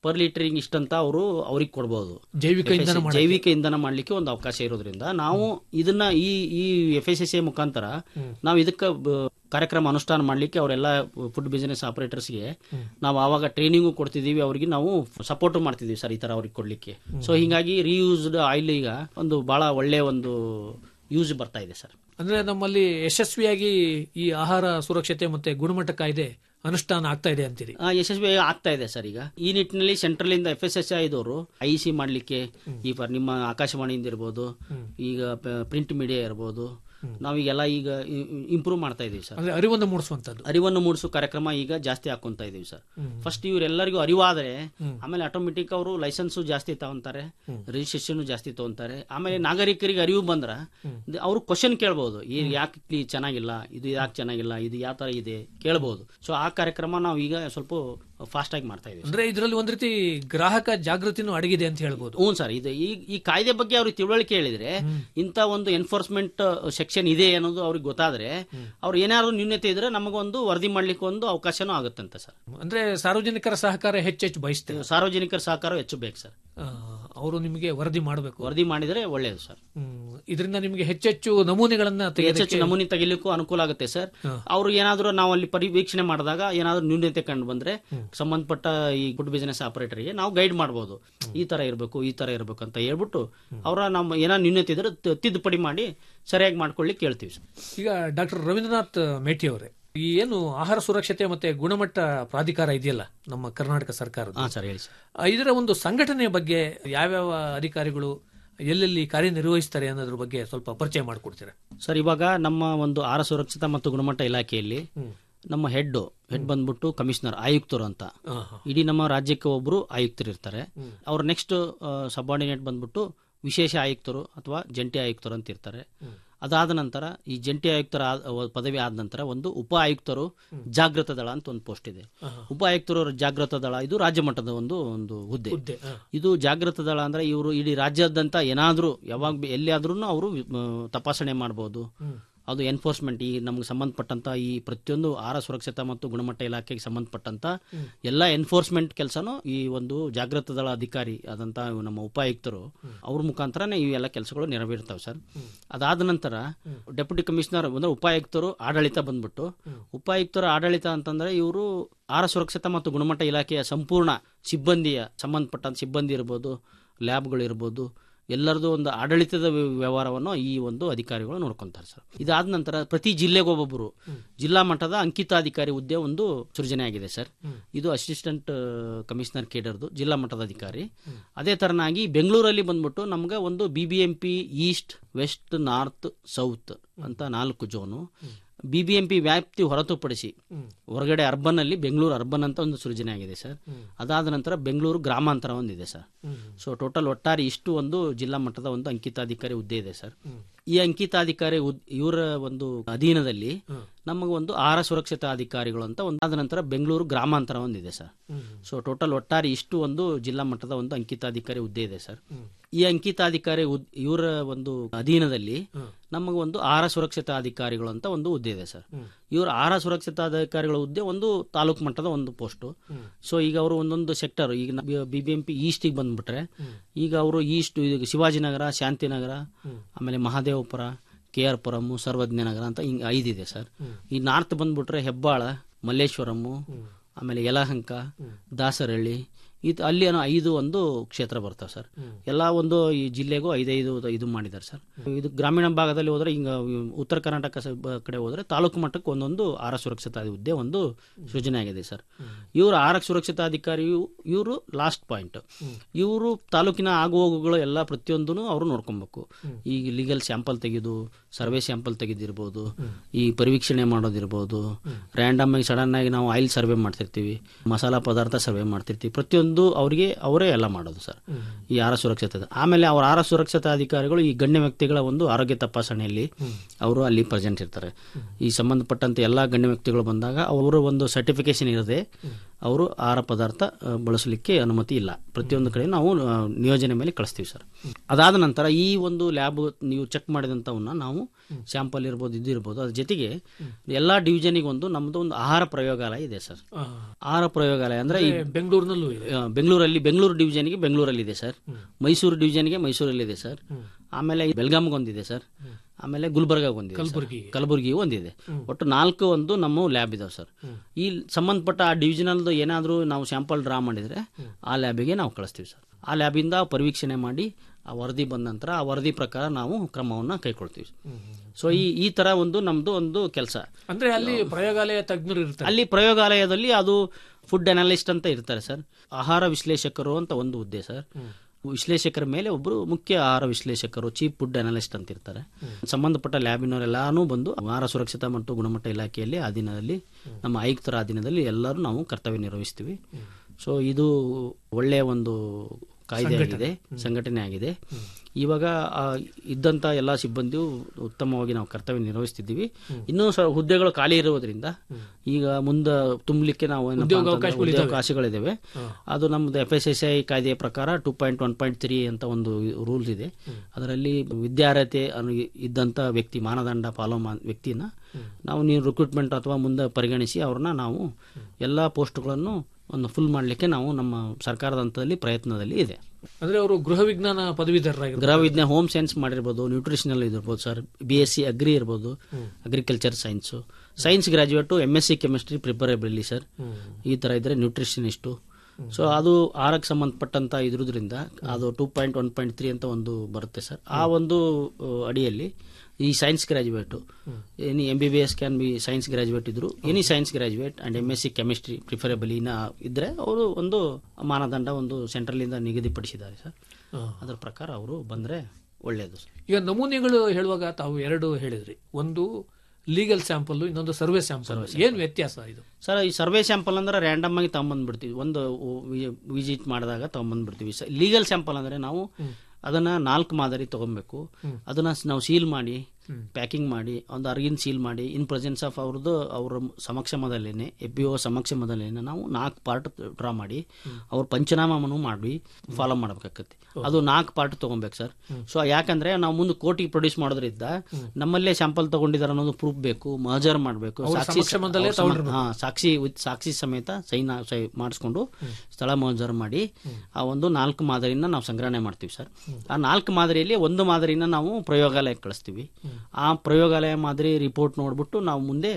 Speaker 7: ಪರ್ ಲೀಟರಿಂಗ್ ಇಷ್ಟಂತ ಅವರು ಅವ್ರಿಗೆ ಕೊಡ್ಬೋದು
Speaker 6: ಜೈವಿಕ ಇಂಧನ
Speaker 7: FSSAI
Speaker 6: ಮಾಡಕ್ಕೆ.
Speaker 7: ಜೈವಿಕ ಇಂಧನ ಮಾಡ್ಲಿಕ್ಕೆ ಒಂದು ಅವಕಾಶ ಇರೋದ್ರಿಂದ ನಾವು ಇದನ್ನ ಈ ಈ ಎಫ್ ಎಸ್ ಎಸ್ ಎ ಮುಖಾಂತರ ನಾವು ಇದಕ್ಕೆ ಬ- ಕಾರ್ಯಕ್ರಮ ಅನುಷ್ಠಾನ ಮಾಡ್ಲಿಕ್ಕೆ ಅವರೆಲ್ಲ ಫುಡ್ ಬಿಸಿನೆಸ್ ಆಪರೇಟರ್ಸ್ಗೆ ನಾವು ಆವಾಗ ಟ್ರೈನಿಂಗು ಕೊಡ್ತಿದೀವಿ ಅವ್ರಿಗೆ ನಾವು ಸಪೋರ್ಟ್ ಮಾಡ್ತಿದೀವಿ ಸರ್ ಈ ತರ ಅವ್ರಿಗೆ ಕೊಡ್ಲಿಕ್ಕೆ ಸೊ ಹಿಂಗಾಗಿ ರೀಯೂಸ್ಡ್ ಆಯಿಲ್ ಈಗ ಒಂದು ಬಹಳ ಒಳ್ಳೆ ಒಂದು ಯೂಸ್ ಬರ್ತಾ ಇದೆ ಸರ್
Speaker 6: ಅಂದ್ರೆ ನಮ್ಮಲ್ಲಿ ಯಶಸ್ವಿಯಾಗಿ ಈ ಆಹಾರ ಸುರಕ್ಷತೆ ಮತ್ತೆ ಗುಣಮಟ್ಟ ಕಾಯ್ದೆ ಅನುಷ್ಠಾನ ಆಗ್ತಾ ಇದೆ ಅಂತೀರಿ
Speaker 7: ಆ, ಯಶಸ್ವಿ ಆಗ್ತಾ ಇದೆ ಸರ್ ಈಗ ಈ ನಿಟ್ಟಿನಲ್ಲಿ ಸೆಂಟ್ರಲ್ ಇಂದ ಎಫ್ ಎಸ್ ಎಸ್ ಐದವರು ಐ ಸಿ ಮಾಡ್ಲಿಕ್ಕೆ ಈ ಪ- ನಿಮ್ಮ ಆಕಾಶವಾಣಿಯಿಂದ ಇರ್ಬೋದು ಈಗ ಪ್ರಿಂಟ್ ಮೀಡಿಯಾ ಇರ್ಬೋದು ನಾವೀಗೆಲ್ಲ ಈಗ ಇಂಪ್ರೂವ್ ಮಾಡ್ತಾ ಇದೀವಿ ಸರ್
Speaker 6: ಅಂದ್ರೆ ಅರಿವನ್ನು ಮೂಡಿಸುವಂತದ್ದು
Speaker 7: ಅರಿವನ್ನು ಮೂಡಿಸೋ ಕಾರ್ಯಕ್ರಮ ಈಗ ಜಾಸ್ತಿ ಹಾಕೊಂತ ಇದೀವಿ ಸರ್ ಫಸ್ಟ್ ಇವರೆಲ್ಲರಿಗೂ ಅರಿವಾದ್ರೆ ಆಮೇಲೆ ಆಟೋಮೆಟಿಕ್ ಅವರು ಲೈಸೆನ್ಸ್ ಜಾಸ್ತಿ ತಗೊಂತಾರೆ ರಿಜಿಸ್ಟ್ರೇಷನ್ ಜಾಸ್ತಿ ತಗೊಂತಾರೆ ಆಮೇಲೆ ನಾಗರಿಕರಿಗೆ ಅರಿವು ಬಂದ್ರ ಅವರು ಕ್ವಶನ್ ಕೇಳ್ಬೋದು ಈ ಯಾಕೆ ಇಲ್ಲಿ ಚೆನ್ನಾಗಿಲ್ಲ ಇದು ಯಾಕೆ ಚೆನ್ನಾಗಿಲ್ಲ ಇದು ಯಾವ ತರ ಇದೆ ಕೇಳ್ಬೋದು ಸೊ ಆ ಕಾರ್ಯಕ್ರಮ ನಾವು ಈಗ ಸ್ವಲ್ಪ ಫಾಸ್ಟ್ ಆಗಿ ಮಾಡ್ತಾ ಇದೀವಿ
Speaker 6: ಅಂದ್ರೆ ಇದರಲ್ಲಿ ಒಂದ್ ರೀತಿ ಗ್ರಾಹಕ ಜಾಗೃತಿನೂ ಅಡಗಿದೆ ಅಂತ ಹೇಳ್ಬೋದು
Speaker 7: ಹ್ಞೂ ಸರ್ ಇದು ಈ ಈ ಕಾಯ್ದೆ ಬಗ್ಗೆ ಅವ್ರಿಗೆ ತಿಳುವಳಿಕೆ ಹೇಳಿದ್ರೆ ಇಂಥ ಒಂದು ಎನ್ಫೋರ್ಸ್ಮೆಂಟ್ ಸೆಕ್ಷನ್ ಇದೆ ಅನ್ನೋದು ಅವ್ರಿಗೆ ಗೊತ್ತಾದ್ರೆ ಅವ್ರು ಏನಾದ್ರು ನ್ಯೂನ್ಯತೆ ಇದ್ರೆ ನಮಗೊಂದು ವರದಿ ಮಾಡ್ಲಿಕ್ಕೆ ಒಂದು ಅವಕಾಶನೂ ಆಗುತ್ತಂತೆ ಸರ್
Speaker 6: ಅಂದ್ರೆ ಸಾರ್ವಜನಿಕರ ಸಹಕಾರ ಹೆಚ್ಚೆಚ್ಚು ಬಯಸ್ತೇವೆ
Speaker 7: ಸಾರ್ವಜನಿಕರ ಸಹಕಾರ ಹೆಚ್ಚು ಬೇಕು ಸರ್
Speaker 6: ಅವರು ನಿಮಗೆ ವರದಿ ಮಾಡಬೇಕು
Speaker 7: ವರದಿ ಮಾಡಿದ್ರೆ ಒಳ್ಳೆಯದು ಸರ್
Speaker 6: ಇದರಿಂದ ನಿಮಗೆ ಹೆಚ್ಚೆಚ್ಚು ನಮೂನೆಗಳನ್ನ ತೆಗೆಯೋದಕ್ಕೆ-
Speaker 7: ಹೆಚ್ಚೆಚ್ಚು ನಮೂನೆ ತೆಗಿಲಿಕ್ಕೂ ಅನುಕೂಲ ಆಗುತ್ತೆ ಸರ್ ಅವ್ರು ಏನಾದ್ರು ನಾವು ಅಲ್ಲಿ ಪರಿವೀಕ್ಷಣೆ ಮಾಡಿದಾಗ ಏನಾದ್ರು ನ್ಯೂನ್ಯತೆ ಕಂಡು ಬಂದ್ರೆ ಸಂಬಂಧಪಟ್ಟ ಈ ಗುಡ್ ಬಿಸಿನೆಸ್ ಆಪರೇಟರ್ಗೆ ನಾವು ಗೈಡ್ ಮಾಡ್ಬೋದು ಈ ತರ ಇರಬೇಕು ಈ ತರ ಇರಬೇಕು ಅಂತ ಹೇಳ್ಬಿಟ್ಟು ಅವರ ನಮ್ಮ ಏನಾದ್ರು ನ್ಯೂನ್ಯತೆ ಇದ್ರೆ ತ- ತಿದ್ದುಪಡಿ ಮಾಡಿ ಸರಿಯಾಗಿ ಮಾಡ್ಕೊಳ್ಳಿಕ್ಕೆ ಕೇಳ್ತೀವಿ ಸರ್
Speaker 6: ಈಗ ಡಾಕ್ಟರ್ ರವೀಂದ್ರನಾಥ್ ಮೇಟಿ ಅವರೇ ಈ ಏನು ಆಹಾರ ಸುರಕ್ಷತೆ ಮತ್ತೆ ಗುಣಮಟ್ಟ ಪ್ರಾಧಿಕಾರ ಇದೆಯಲ್ಲ ನಮ್ಮ ಕರ್ನಾಟಕ ಸರ್ಕಾರದ
Speaker 7: ಹಾ ಸರ್ ಹೇಳಿ ಸರ್
Speaker 6: ಆ, ಇದರ ಒಂದು ಸಂಘಟನೆ ಬಗ್ಗೆ ಯಾವ್ಯಾವ ಅಧಿಕಾರಿಗಳು ಎಲ್ಲೆಲ್ಲಿ ಕಾರ್ಯನಿರ್ವಹಿಸ್ತಾರೆ ಅನ್ನೋದ್ರ ಬಗ್ಗೆ ಸ್ವಲ್ಪ ಪರಿಚಯ ಮಾಡಿಕೊಡ್ತೀರಾ
Speaker 7: ಸರ್ ಇವಾಗ ನಮ್ಮ ಒಂದು ಆಹಾರ ಸುರಕ್ಷತಾ ಮತ್ತು ಗುಣಮಟ್ಟ ಇಲಾಖೆಯಲ್ಲಿ ನಮ್ಮ ಹೆಡ್ ಹೆಡ್ ಬಂದ್ಬಿಟ್ಟು ಕಮಿಷನರ್ ಆಯುಕ್ತರು ಅಂತ ಇಡೀ ನಮ್ಮ ರಾಜ್ಯಕ್ಕೆ ಒಬ್ರು ಆಯುಕ್ತರು ಇರ್ತಾರೆ ಅವ್ರ ನೆಕ್ಸ್ಟ್ ಸಬಾರ್ಡಿನೇಟ್ ಬಂದ್ಬಿಟ್ಟು ವಿಶೇಷ ಆಯುಕ್ತರು ಅಥವಾ ಜಂಟಿ ಆಯುಕ್ತರು ಅಂತ ಇರ್ತಾರೆ ಅದಾದ ನಂತರ ಈ ಜಂಟಿ ಆಯುಕ್ತರ ಆದ- ಪದವಿ ಆದ ನಂತರ ಒಂದು ಉಪ ಆಯುಕ್ತರು ಜಾಗೃತ ದಳ ಅಂತ ಒಂದು ಪೋಸ್ಟ್ ಇದೆ ಉಪ ಆಯುಕ್ತರು ಜಾಗೃತ ದಳ ಇದು ರಾಜ್ಯ ಮಟ್ಟದ ಒಂದು ಒಂದು ಹುದ್ದೆ
Speaker 6: ಹುದ್ದೆ, ಹ.
Speaker 7: ಇದು ಜಾಗೃತ ದಳ ಅಂದ್ರೆ ಇವರು ಇಡೀ ರಾಜ್ಯಾದ್ಯಂತ ಏನಾದ್ರೂ ಯಾವಾಗ ಬಿ- ಎಲ್ಲಿಯಾದ್ರೂ ಅವರು ತಪಾಸಣೆ ಮಾಡಬಹುದು ಅದು ಎನ್ಫೋರ್ಸ್ಮೆಂಟ್ ಈ ನಮ್ಗೆ ಸಂಬಂಧಪಟ್ಟಂತ ಈ ಪ್ರತಿಯೊಂದು ಆಹಾರ ಸುರಕ್ಷತಾ ಮತ್ತು ಗುಣಮಟ್ಟ ಇಲಾಖೆಗೆ ಸಂಬಂಧಪಟ್ಟಂತ ಎಲ್ಲ ಎನ್ಫೋರ್ಸ್ಮೆಂಟ್ ಕೆಲಸನೂ ಈ ಒಂದು ಜಾಗೃತ ದಳ ಅಧಿಕಾರಿ ಆದಂತ ಇವ್ ನಮ್ಮ ಉಪಾಯುಕ್ತರು ಅವ್ರ ಮುಖಾಂತರನೇ ಇವೆಲ್ಲ ಕೆಲಸಗಳು ನೆರವೇರ್ತಾವೆ ಸರ್ ಅದಾದ ನಂತರ ಡೆಪ್ಯೂಟಿ ಕಮಿಷನರ್ ಅಂದ್ರೆ ಉಪಾಯುಕ್ತರು ಆಡಳಿತ ಬಂದ್ಬಿಟ್ಟು ಉಪಾಯುಕ್ತರ ಆಡಳಿತ ಅಂತಂದ್ರೆ ಇವರು ಆಹಾರ ಸುರಕ್ಷತಾ ಮತ್ತು ಗುಣಮಟ್ಟ ಇಲಾಖೆಯ ಸಂಪೂರ್ಣ ಸಿಬ್ಬಂದಿಯ ಸಂಬಂಧಪಟ್ಟಂತ ಸಿಬ್ಬಂದಿ ಇರ್ಬೋದು ಲ್ಯಾಬ್ಗಳು ಇರ್ಬೋದು ಎಲ್ಲರದು ಒಂದು ಆಡಳಿತದ ವ್ಯ- ವ್ಯವಹಾರವನ್ನು ಈ ಒಂದು ಅಧಿಕಾರಿಗಳು ನೋಡ್ಕೊಂತಾರೆ ಸರ್ ಇದಾದ ನಂತರ ಪ್ರತಿ ಜಿಲ್ಲೆಗೆ ಒಬ್ಬೊಬ್ಬರು ಜಿಲ್ಲಾ ಮಟ್ಟದ ಅಂಕಿತಾಧಿಕಾರಿ ಹುದ್ದೆ ಒಂದು ಸೃಜನೆ ಆಗಿದೆ ಸರ್ ಇದು ಅಸಿಸ್ಟೆಂಟ್ ಕಮಿಷನರ್ ಕೇಡರ್ದು ಜಿಲ್ಲಾ ಮಟ್ಟದ ಅಧಿಕಾರಿ ಅದೇ ತರನಾಗಿ ಬೆಂಗಳೂರಲ್ಲಿ ಬಂದ್ಬಿಟ್ಟು ನಮ್ಗೆ ಒಂದು B B M P east west north south ಅಂತ ನಾಲ್ಕು zone B B M P ವ್ಯಾಪ್ತಿ ಹೊರತುಪಡಿಸಿ ಹೊರಗಡೆ ಅರ್ಬನ್ ಅಲ್ಲಿ ಬೆಂಗಳೂರು ಅರ್ಬನ್ ಅಂತ ಒಂದು ಸೃಜನೆ ಆಗಿದೆ ಸರ್ ಅದಾದ ನಂತರ ಬೆಂಗಳೂರು ಗ್ರಾಮಾಂತರ ಒಂದಿದೆ ಸರ್ ಸೊ ಟೋಟಲ್ ಒಟ್ಟಾರೆ ಇಷ್ಟು ಒಂದು ಜಿಲ್ಲಾ ಮಟ್ಟದ ಒಂದು ಅಂಕಿತಾಧಿಕಾರಿ ಹುದ್ದೆ ಇದೆ ಸರ್ ಈ ಅಂಕಿತಾಧಿಕಾರಿ ಹುದ್- ಇವರ ಒಂದು ಅಧೀನದಲ್ಲಿ ನಮಗೆ ಒಂದು ಆಹಾರ ಸುರಕ್ಷತಾ ಅಧಿಕಾರಿಗಳು ಅಂತ ಒಂದು ಆದ ನಂತರ ಬೆಂಗಳೂರು ಗ್ರಾಮಾಂತರ ಒಂದಿದೆ ಸರ್ ಸೊ ಟೋಟಲ್ ಒಟ್ಟಾರೆ ಇಷ್ಟು ಒಂದು ಜಿಲ್ಲಾ ಮಟ್ಟದ ಒಂದು ಅಂಕಿತಾಧಿಕಾರಿ ಹುದ್ದೆ ಇದೆ ಸರ್ ಈ ಅಂಕಿತಾಧಿಕಾರಿ ಹುದ್- ಇವರ ಒಂದು ಅಧೀನದಲ್ಲಿ ನಮಗೆ ಒಂದು ಆಹಾರ ಸುರಕ್ಷತಾ ಅಧಿಕಾರಿಗಳು ಅಂತ ಒಂದು ಹುದ್ದೆ ಇದೆ ಸರ್ ಇವರು ಆಹಾರ ಸುರಕ್ಷತಾ ಅಧಿಕಾರಿಗಳ ಹುದ್ದೆ ಒಂದು ತಾಲೂಕು ಮಟ್ಟದ ಒಂದು ಪೋಸ್ಟ್ ಸೊ ಈಗ ಅವರು ಒಂದೊಂದು ಸೆಕ್ಟರ್ ಈಗ ಬಿ ಬಿ ಎಂ ಪಿ ಈಸ್ಟಿಗೆ ಬಂದ್ಬಿಟ್ರೆ ಈಗ ಅವರು ಈಸ್ಟ್ ಈಗ ಶಿವಾಜಿನಗರ ಶಾಂತಿನಗರ ಆಮೇಲೆ ಮಹಾದೇವಪುರ ಕೆ ಆರ್ ಪುರಂ ಸರ್ವಜ್ಞ ನಗರ ಅಂತ ಹಿಂಗ್ ಐದಿದೆ ಸರ್ ಈ ನಾರ್ತ್ ಬಂದ್ಬಿಟ್ರೆ ಹೆಬ್ಬಾಳ ಮಲ್ಲೇಶ್ವರಂ ಆಮೇಲೆ ಯಲಹಂಕ ದಾಸರಹಳ್ಳಿ ಇದು ಅಲ್ಲಿ ಏನೋ ಐದು ಒಂದು ಕ್ಷೇತ್ರ ಬರ್ತಾವೆ ಸರ್ ಎಲ್ಲ ಒಂದು ಈ ಜಿಲ್ಲೆಗೂ ಐದೈದು ಇದು ಮಾಡಿದ್ದಾರೆ ಸರ್ ಇದು ಗ್ರಾಮೀಣ ಭಾಗದಲ್ಲಿ ಹೋದ್ರೆ ಹಿಂಗ ಉತ್ತರ ಕರ್ನಾಟಕ ಸ- ಬ- ಕಡೆ ಹೋದ್ರೆ ತಾಲೂಕು ಮಟ್ಟಕ್ಕೆ ಒಂದೊಂದು ಆಹಾರ ಸುರಕ್ಷತಾ ಹುದ್ದೆ ಒಂದು ಸೃಜನೆ ಆಗಿದೆ ಸರ್ ಇವರು ಆಹಾರ ಸುರಕ್ಷತಾ ಅಧಿಕಾರಿಯು ಇವರು ಲಾಸ್ಟ್ ಪಾಯಿಂಟ್ ಇವರು ತಾಲೂಕಿನ ಆಗುಹೋಗುಗಳು ಎಲ್ಲ ಪ್ರತಿಯೊಂದೂ ಅವರು ನೋಡ್ಕೊಬೇಕು ಈಗ ಲೀಗಲ್ ಸ್ಯಾಂಪಲ್ ತೆಗೆದು ಸರ್ವೆ ಸ್ಯಾಂಪಲ್ ತೆಗೆದಿರ್ಬೋದು ಈ ಪರಿವೀಕ್ಷಣೆ ಮಾಡೋದಿರ್ಬೋದು ರ್ಯಾಂಡಮ್ ಆಗಿ ಸಡನ್ ಆಗಿ ನಾವು ಆಯಿಲ್ ಸರ್ವೆ ಮಾಡ್ತಿರ್ತೀವಿ ಮಸಾಲಾ ಪದಾರ್ಥ ಸರ್ವೆ ಮಾಡ್ತಿರ್ತೀವಿ ಪ್ರತಿಯೊಂದು ಅವರಿಗೆ ಅವರೇ ಎಲ್ಲ ಮಾಡೋದು ಸರ್ ಈ ಆಹಾರ ಸುರಕ್ಷತೆ ಆಮೇಲೆ ಅವರ ಆಹಾರ ಸುರಕ್ಷತಾ ಅಧಿಕಾರಿಗಳು ಈ ಗಣ್ಯ ವ್ಯಕ್ತಿಗಳ ಒಂದು ಆರೋಗ್ಯ ತಪಾಸಣೆಯಲ್ಲಿ ಅವರು ಅಲ್ಲಿ ಪ್ರೆಸೆಂಟ್ ಇರ್ತಾರೆ ಈ ಸಂಬಂಧಪಟ್ಟಂತೆ ಎಲ್ಲಾ ಗಣ್ಯ ವ್ಯಕ್ತಿಗಳು ಬಂದಾಗ ಅವರು ಒಂದು ಸರ್ಟಿಫಿಕೇಶನ್ ಇರದೆ ಅವರು ಆಹಾರ ಪದಾರ್ಥ ಆ, ಬಳಸಲಿಕ್ಕೆ ಅನುಮತಿ ಇಲ್ಲ ಪ್ರತಿಯೊಂದು ಕಡೆ ನಾವು ಆ, ನಿಯೋಜನೆ ಮೇಲೆ ಕಳಿಸ್ತೀವಿ ಸರ್ ಅದಾದ ನಂತರ ಈ ಒಂದು ಲ್ಯಾಬ್ ನೀವು ಚೆಕ್ ಮಾಡಿದಂಥವನ್ನ ನಾವು ಸ್ಯಾಂಪಲ್ ಇರ್ಬೋದು ಇದು ಇರ್ಬೋದು ಅದ್ರ ಜೊತೆಗೆ ಎಲ್ಲ ಡಿವಿಷನಿಗೆ ಒಂದು ನಮ್ಮದು ಒಂದು ಆಹಾರ ಪ್ರಯೋಗಾಲಯ ಇದೆ ಸರ್
Speaker 6: ಆ,
Speaker 7: ಆಹಾರ ಪ್ರಯೋಗಾಲಯ ಅಂದ್ರೆ ಈ
Speaker 6: ಬೆಂಗಳೂರಿನಲ್ಲೂ ಇದೆ
Speaker 7: ಆ, ಬೆಂಗಳೂರಲ್ಲಿ ಬೆಂಗಳೂರು ಡಿವಿಷನ್ಗೆ ಬೆಂಗಳೂರಲ್ಲಿ ಇದೆ ಸರ್ ಮೈಸೂರು ಡಿವಿಷನ್ಗೆ ಮೈಸೂರಲ್ಲಿದೆ ಸರ್ ಆಮೇಲೆ ಬೆಲ್ಗಾಮ್ಗೆ ಒಂದಿದೆ ಸರ್ ಆಮೇಲೆ ಗುಲ್ಬರ್ಗಾಗೆ ಒಂದಿದೆ ಸರ್.
Speaker 6: ಕಲಬುರ್ಗಿ.
Speaker 7: ಕಲಬುರಗಿ ಒಂದಿದೆ ಒಟ್ಟು ನಾಲ್ಕು ಒಂದು ನಮ್ಮ ಲ್ಯಾಬ್ ಇದಾವೆ ಸರ್ ಈ ಸಂಬಂಧಪಟ್ಟ ಆ ಡಿವಿಷನಲ್ದು ಏನಾದರೂ ನಾವು ಸ್ಯಾಂಪಲ್ ಡ್ರಾ ಮಾಡಿದ್ರೆ ಆ ಲ್ಯಾಬಿಗೆ ನಾವು ಕಳಿಸ್ತೀವಿ ಸರ್ ಆ ಲ್ಯಾಬಿಂದ ಪರೀಕ್ಷಣೆ ಮಾಡಿ ಆ ವರದಿ ಬಂದ ನಂತರ ಆ ವರದಿ ಪ್ರಕಾರ ನಾವು ಕ್ರಮವನ್ನು ಕೈಗೊಳ್ತೀವಿ ಸೊ ಈ ಈ ತರ ಒಂದು ನಮ್ದು ಒಂದು ಕೆಲಸ
Speaker 6: ಅಂದ್ರೆ ಅಲ್ಲಿ ಪ್ರಯೋಗಾಲಯ ತಜ್ಞರು ಇರ್ತಾರೆ
Speaker 7: ಅಲ್ಲಿ ಪ್ರಯೋಗಾಲಯದಲ್ಲಿ ಅದು ಫುಡ್ ಅನಾಲಿಸ್ಟ್ ಅಂತ ಇರ್ತಾರೆ ಸರ್ ಆಹಾರ ವಿಶ್ಲೇಷಕರು ಅಂತ ಒಂದು ಹುದ್ದೆ ಸರ್ ವಿಶ್ಲೇಷಕರ ಮೇಲೆ ಒಬ್ಬರು ಮುಖ್ಯ ಆಹಾರ ವಿಶ್ಲೇಷಕರು ಚೀಫ್ ಫುಡ್ ಅನಾಲಿಸ್ಟ್ ಅಂತ ಇರ್ತಾರೆ ಸಂಬಂಧಪಟ್ಟ ಲ್ಯಾಬಿನವರೆಲ್ಲಾನು ಬಂದು ಆಹಾರ ಸುರಕ್ಷತಾ ಮತ್ತು ಗುಣಮಟ್ಟ ಇಲಾಖೆಯಲ್ಲಿ ಅಧೀನದಲ್ಲಿ ನಮ್ಮ ಆಯುಕ್ತರ ಅಧೀನದಲ್ಲಿ ಎಲ್ಲರೂ ನಾವು ಕರ್ತವ್ಯ ನಿರ್ವಹಿಸ್ತೀವಿ ಸೊ ಇದು ಒಳ್ಳೆಯ ಒಂದು ಕಾಯ್ದೆ ಆಗಿದೆ ಸಂಘಟನೆ ಆಗಿದೆ ಇವಾಗ ಆ ಇದ್ದಂತ ಎಲ್ಲ ಸಿಬ್ಬಂದಿಯು ಉತ್ತಮವಾಗಿ ನಾವು ಕರ್ತವ್ಯ ನಿರ್ವಹಿಸ್ತಿದ್ದೀವಿ ಇನ್ನೂ ಸ ಹುದ್ದೆಗಳು ಖಾಲಿ ಇರುವುದರಿಂದ ಈಗ ಮುಂದೆ ತುಂಬಲಿಕ್ಕೆ ನಾವು ಏನಪ್ಪಾ ಅಂತಂದ್ರೆ ಉದ್ಯೋಗಾವಕಾಶಗಳಿದ್ದಾವೆ ಅದು ನಮ್ದು ಎಫ್ ಎಸ್ ಎಸ್ ಐ ಕಾಯ್ದೆಯ ಪ್ರಕಾರ two point one point three ಅಂತ ಒಂದು ರೂಲ್ಸ್ ಇದೆ ಅದರಲ್ಲಿ ವಿದ್ಯಾರ್ಹತೆ ಅನ್ನು ಇದ್ದಂತ ವ್ಯಕ್ತಿ ಮಾನದಂಡ ಫಾಲೋ ಮಾ ವ್ಯಕ್ತಿನ ನಾವು ನೀವು ರಿಕ್ರೂಟ್ಮೆಂಟ್ ಅಥವಾ ಮುಂದೆ ಪರಿಗಣಿಸಿ ಅವ್ರನ್ನ ನಾವು ಎಲ್ಲ ಪೋಸ್ಟ್ಗಳನ್ನು ಒಂದು ಫುಲ್ ಮಾಡಲಿಕ್ಕೆ ನಾವು ನಮ್ಮ ಸರ್ಕಾರದ ಹಂತದಲ್ಲಿ ಪ್ರಯತ್ನದಲ್ಲಿ ಇದೆ
Speaker 6: ಅಂದ್ರೆ ಅವರು ಗೃಹ ವಿಜ್ಞಾನ ಪದವೀಧರರಾಗಿರ್ತಾರೆ
Speaker 7: ಗೃಹ ವಿಜ್ಞಾನ ಹೋಮ್ ಸೈನ್ಸ್ ಮಾಡಿರ್ಬೋದು ನ್ಯೂಟ್ರಿಷನಲ್ ಇದಿರ್ಬೋದು sir B S C agri ಇರ್ಬೋದು agriculture science science graduate M S C chemistry preferably sir ಈ ತರ ಇದ್ರೆ ನ್ಯೂಟ್ರಿಷನಿಸ್ಟು ಸೊ ಅದು ಆರಕ್ಕೆ ಸಂಬಂಧಪಟ್ಟಂತ ಇದ್ರದ್ರಿಂದ ಅದು two point one point three ಅಂತ ಒಂದು ಬರುತ್ತೆ ಸರ್ ಆ ಒಂದು ಆ, ಅಡಿಯಲ್ಲಿ ಈ science graduate any M B B S can be science graduate ಇದ್ರು any science graduate and M S C chemistry preferably ಇದ್ರೆ ಅವರು ಒಂದು ಮಾನದಂಡ ಒಂದು ಸೆಂಟ್ರಲಿಂದ ನಿಗದಿಪಡಿಸಿದ್ದಾರೆ ಸರ್ ಅದರ ಪ್ರಕಾರ ಅವರು ಬಂದ್ರೆ ಒಳ್ಳೆಯದು ಸರ್
Speaker 6: ಈಗ ನಮೂನೆಗಳು ಹೇಳುವಾಗ ತಾವು ಎರಡು ಹೇಳಿದ್ರಿ ಒಂದು ಲೀಗಲ್ ಸ್ಯಾಂಪಲ್ ಇನ್ನೊಂದು ಸರ್ವೆ ಸ್ಯಾಂಪಲ್ ಏನ್ ವ್ಯತ್ಯಾಸ ಇದು
Speaker 7: ಸರ್ ಈ ಸರ್ವೆ ಸ್ಯಾಂಪಲ್ ಅಂದ್ರೆ ರ್ಯಾಂಡಮ್ ಆಗಿ ತಗೊಂಬಂದ್ಬಿಡ್ತೀವಿ ಒಂದು ವಿಸಿಟ್ ಮಾಡಿದಾಗ ತಗೊಂಬಂದ್ಬಿಡ್ತೀವಿ ಲೀಗಲ್ ಸ್ಯಾಂಪಲ್ ಅಂದ್ರೆ ನಾವು ಅದನ್ನ ನಾಲ್ಕು ಮಾದರಿ ತಗೊಬೇಕು ಅದನ್ನ ಸ್- ನಾವು ಸೀಲ್ ಮಾಡಿ ಪ್ಯಾಕಿಂಗ್ ಮಾಡಿ ಒಂದು ಅರ್ಗಿನ್ ಸೀಲ್ ಮಾಡಿ ಇನ್ ಪ್ರೆಸೆನ್ಸ್ ಆಫ್ ಅವ್ರದ್ದು ಅವರ ಸಮಕ್ಷಮದಲ್ಲೇನೆ ಎಫ್ ಬಿ ಒ ಸಮಕ್ಷಮದಲ್ಲೇನೆ ನಾವು ನಾಲ್ಕು ಪಾರ್ಟ್ ಡ್ರಾ ಮಾಡಿ ಅವ್ರ ಪಂಚನಾಮವನ್ನು ಮಾಡಿ ಫಾಲೋ ಮಾಡ್ಬೇಕಾಗತ್ತೆ ಅದು ನಾಲ್ಕು ಪಾರ್ಟ್ ತಗೊಬೇಕು ಸರ್ ಸೊ ಯಾಕಂದ್ರೆ ನಾವು ಮುಂದೆ ಕೋರ್ಟಿಗೆ ಪ್ರೊಡ್ಯೂಸ್ ಮಾಡೋದ್ರಿಂದ ನಮ್ಮಲ್ಲೇ ಸ್ಯಾಂಪಲ್ ತಗೊಂಡಿದ್ದಾರೆ ಅನ್ನೋದು ಪ್ರೂಫ್ ಬೇಕು ಮಹಜರ್ ಮಾಡಬೇಕು ಸಾಕ್ಷಿ
Speaker 6: ಸಮಕ್ಷಮದಲ್ಲೇ
Speaker 7: ಅವ್ರ ಸಮ- ಹಾ, ಸಾಕ್ಷಿ ವಿತ್ ಸಾಕ್ಷಿ ಸಮೇತ ಸೈನ್ ಸೈ ಮಾಡಿಸ್ಕೊಂಡು ಸ್ಥಳ ಮಹಜರ್ ಮಾಡಿ ಆ ಒಂದು ನಾಲ್ಕು ಮಾದರಿನ ನಾವು ಸಂಗ್ರಹಣೆ ಮಾಡ್ತೀವಿ ಸರ್ ಆ ನಾಲ್ಕು ಮಾದರಿಯಲ್ಲಿ ಒಂದು ಮಾದರಿನ ನಾವು ಪ್ರಯೋಗಾಲಯಕ್ಕೆ ಕಳಿಸ್ತೀವಿ ಆ ಪ್ರಯೋಗಾಲಯ ಮಾದರಿ ರಿಪೋರ್ಟ್ ನೋಡ್ಬಿಟ್ಟು ನಾವು ಮುಂದೆ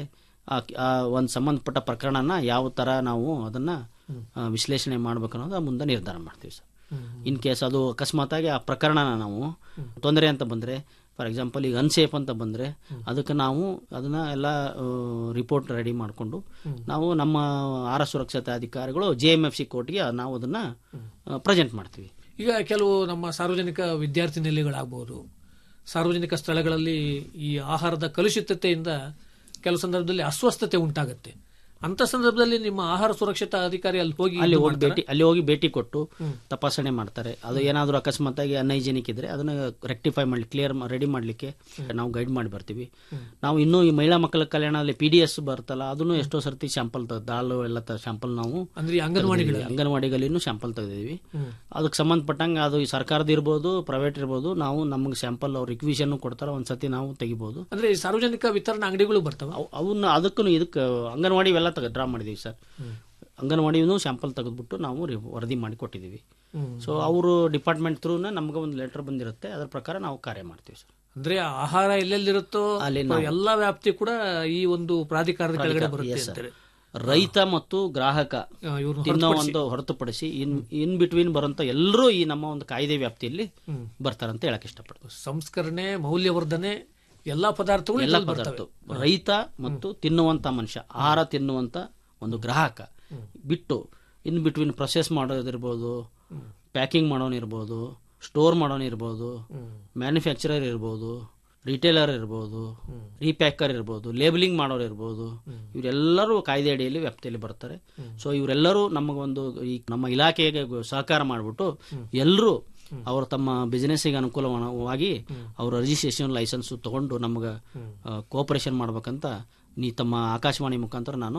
Speaker 7: ಒಂದು ಸಂಬಂಧಪಟ್ಟ ಪ್ರಕರಣನ ಯಾವ ತರ ನಾವು ಅದನ್ನ ಆ, ವಿಶ್ಲೇಷಣೆ ಮಾಡ್ಬೇಕು ಅನ್ನೋದು ಮುಂದೆ ನಿರ್ಧಾರ ಮಾಡ್ತೀವಿ ಸರ್ ಇನ್ ಕೇಸ್ ಅದು ಅಕಸ್ಮಾತಾಗಿ ಆ ಪ್ರಕರಣನ ನಾವು ತೊಂದರೆ ಅಂತ ಬಂದ್ರೆ ಫಾರ್ ಎಕ್ಸಾಂಪಲ್ ಈಗ ಅನ್ಸೇಫ್ ಅಂತ ಬಂದ್ರೆ ಅದಕ್ಕೆ ನಾವು ಅದನ್ನ ಎಲ್ಲ ರಿಪೋರ್ಟ್ ರೆಡಿ ಮಾಡಿಕೊಂಡು ನಾವು ನಮ್ಮ ಆಹಾರ ಸುರಕ್ಷತಾ ಅಧಿಕಾರಿಗಳು ಜೆ ಎಮ್ ಎಫ್ ಸಿ ಕೋರ್ಟ್ಗೆ ನಾವು ಅದನ್ನ ಪ್ರೆಸೆಂಟ್ ಮಾಡ್ತೀವಿ
Speaker 6: ಈಗ ಕೆಲವು ನಮ್ಮ ಸಾರ್ವಜನಿಕ ವಿದ್ಯಾರ್ಥಿ ನಿಲಯಗಳಾಗಬಹುದು ಸಾರ್ವಜನಿಕ ಸ್ಥಳಗಳಲ್ಲಿ ಈ ಆಹಾರದ ಕಲುಷಿತತೆಯಿಂದ ಕೆಲವು ಸಂದರ್ಭದಲ್ಲಿ ಅಸ್ವಸ್ಥತೆ ಉಂಟಾಗುತ್ತೆ ಅಂತ ಸಂದರ್ಭದಲ್ಲಿ ನಿಮ್ಮ ಆಹಾರ ಸುರಕ್ಷತಾ ಅಧಿಕಾರಿ ಅಲ್ಲಿ ಹೋಗಿ
Speaker 7: ಅಲ್ಲಿ
Speaker 6: ಇದು
Speaker 7: ಹೋಗಿ
Speaker 6: ಮಾಡ್ತಾರಾ?
Speaker 7: ಭೇಟಿ ಅಲ್ಲಿ ಹೋಗಿ ಭೇಟಿ ಕೊಟ್ಟು ತಪಾಸಣೆ ಮಾಡ್ತಾರೆ ಅದು ಏನಾದರೂ ಅಕಸ್ಮಾತ್ ಆಗಿ ಅನ್ಹೈಜಿನಿಕ್ ಇದ್ರೆ ಅದನ್ನ ರೆಕ್ಟಿಫೈ ಮಾಡಿ ಕ್ಲಿಯರ್ ರೆಡಿ ಮಾಡ್ಲಿಕ್ಕೆ ನಾವು ಗೈಡ್ ಮಾಡಿ ಬರ್ತೀವಿ ನಾವು ಇನ್ನೂ ಈ ಮಹಿಳಾ ಮಕ್ಕಳ ಕಲ್ಯಾಣದಲ್ಲಿ ಪಿ ಡಿ ಎಸ್ ಬರ್ತಲ್ಲ ಅದನ್ನು ಎಷ್ಟೋ ಸರ್ತಿ ಸ್ಯಾಂಪಲ್ ದಾಳು ಎಲ್ಲ ಸ್ಯಾಂಪಲ್ ನಾವು
Speaker 6: ಅಂದ್ರೆ ಈ ಅಂಗನವಾಡಿಗಳಲ್ಲಿ
Speaker 7: ಅಂಗನವಾಡಿಗಳಿನೂ ಸ್ಯಾಂಪಲ್ ತೆಗೆದಿದ್ವಿ ಅದಕ್ಕೆ ಸಂಬಂಧಪಟ್ಟಂಗೆ ಅದು ಈ ಸರ್ಕಾರದ ಇರ್ಬೋದು ಪ್ರೈವೇಟ್ ಇರ್ಬೋದು ನಾವು ನಮಗೆ ಸ್ಯಾಂಪಲ್ ಅವ್ರು ರಿಕ್ವಿಷನ್ ಕೊಡ್ತಾರೆ ಒಂದ್ಸತಿ ನಾವು ತೆಗಿಬೋದು
Speaker 6: ಅಂದ್ರೆ ಈ ಸಾರ್ವಜನಿಕ ವಿತರಣಾ ಅಂಗಡಿಗಳು ಬರ್ತಾವ
Speaker 7: ಅವ್- ಅವನ್ನ ಅದಕ್ಕೂ ಇದಕ್ಕೆ ಅಂಗನವಾಡಿ ಇವೆಲ್ಲ ತೆಗೆ ಡ್ರಾ ಮಾಡಿದೀವಿ ಸರ್ ಅಂಗನವಾಡಿನೂ ಸ್ಯಾಂಪಲ್ ತೆಗೆದ್ಬಿಟ್ಟು ನಾವು ರಿ- ವರದಿ ಮಾಡಿ ಕೊಟ್ಟಿದ್ದೀವಿ ಸೊ ಅವರು ಡಿಪಾರ್ಟ್ಮೆಂಟ್ ಥ್ರೂನ ನಮ್ಗೆ ಒಂದು ಲೆಟರ್ ಬಂದಿರುತ್ತೆ ಅದರ ಪ್ರಕಾರ ನಾವು ಕಾರ್ಯ ಮಾಡ್ತೀವಿ ಸರ್
Speaker 6: ಅಂದ್ರೆ ಆಹಾರ ಎಲ್ಲೆಲ್ಲಿರುತ್ತೋ
Speaker 7: ಅಲ್ಲಿ
Speaker 6: ಎಲ್ಲಾ ವ್ಯಾಪ್ತಿ ಕೂಡ ಈ ಒಂದು ಪ್ರಾಧಿಕಾರದ ಕೆಳಗಡೆ ಬರುತ್ತೆ
Speaker 7: Yes, sir.
Speaker 6: ಅಂತಾರೆ
Speaker 7: ರೈತ ಮತ್ತು ಗ್ರಾಹಕ
Speaker 6: ಆ, ಇವ್ರನ್ನ
Speaker 7: ತಿನ್ನೋ ಒಂದು ಹೊರತುಪಡಿಸಿ ಇನ್ ಇನ್ ಬಿಟ್ವೀನ್ ಬರುವಂತ ಎಲ್ಲರೂ ಈ ನಮ್ಮ ಒಂದು ಕಾಯ್ದೆ ವ್ಯಾಪ್ತಿಯಲ್ಲಿ ಬರ್ತಾರಂತ ಹೇಳಕ್ ಇಷ್ಟಪಡ್ತೀನಿ
Speaker 6: ಸಂಸ್ಕರಣೆ ಮೌಲ್ಯವರ್ಧನೆ ಎಲ್ಲಾ ಪದಾರ್ಥಗಳು
Speaker 7: ಎಲ್ಲ
Speaker 6: ಇದ್ರಲ್ಲಿ ಬರ್ತವೆ
Speaker 7: ಪದಾರ್ಥ ರೈತ ಮತ್ತು ತಿನ್ನುವಂತ ಮನುಷ್ಯ ಆಹಾರ ತಿನ್ನುವಂತ ಒಂದು ಗ್ರಾಹಕ ಬಿಟ್ಟು ಇನ್ ಬಿಟ್ವೀನ್ ಪ್ರೊಸೆಸ್ ಮಾಡೋದಿರ್ಬೋದು ಪ್ಯಾಕಿಂಗ್ ಮಾಡೋನಿರ್ಬೋದು ಸ್ಟೋರ್ ಮಾಡೋನಿರ್ಬೋದು ಮ್ಯಾನುಫ್ಯಾಕ್ಚರರ್ ಇರ್ಬೋದು ರಿಟೇಲರ್ ಇರ್ಬೋದು ರೀಪ್ಯಾಕರ್ ಇರ್ಬೋದು ಲೇಬಲಿಂಗ್ ಮಾಡೋರು ಇರ್ಬೋದು ಇವರೆಲ್ಲರೂ ಕಾಯ್ದೆ ಅಡಿಯಲ್ಲಿ ವ್ಯಾಪ್ತಿಯಲ್ಲಿ ಬರ್ತಾರೆ ಸೊ ಇವರೆಲ್ಲರೂ ನಮಗೊಂದು ಈ ನಮ್ಮ ಇಲಾಖೆಗೆ ಸಹಕಾರ ಮಾಡಿಬಿಟ್ಟು ಎಲ್ಲರೂ ಅವರು ತಮ್ಮ ಬಿಸಿನೆಸ್ಸಿಗೆ ಅನುಕೂಲವಾಗಿ ಅವರ ರಿಜಿಸ್ಟ್ರೇಷನ್ ಲೈಸೆನ್ಸ್ ತಗೊಂಡು ನಮಗೆ ಕೋಪರೇಷನ್ ಮಾಡ್ಬೇಕಂತ ನೀ ತಮ್ಮ ಆಕಾಶವಾಣಿ ಮುಖಾಂತರ ನಾನು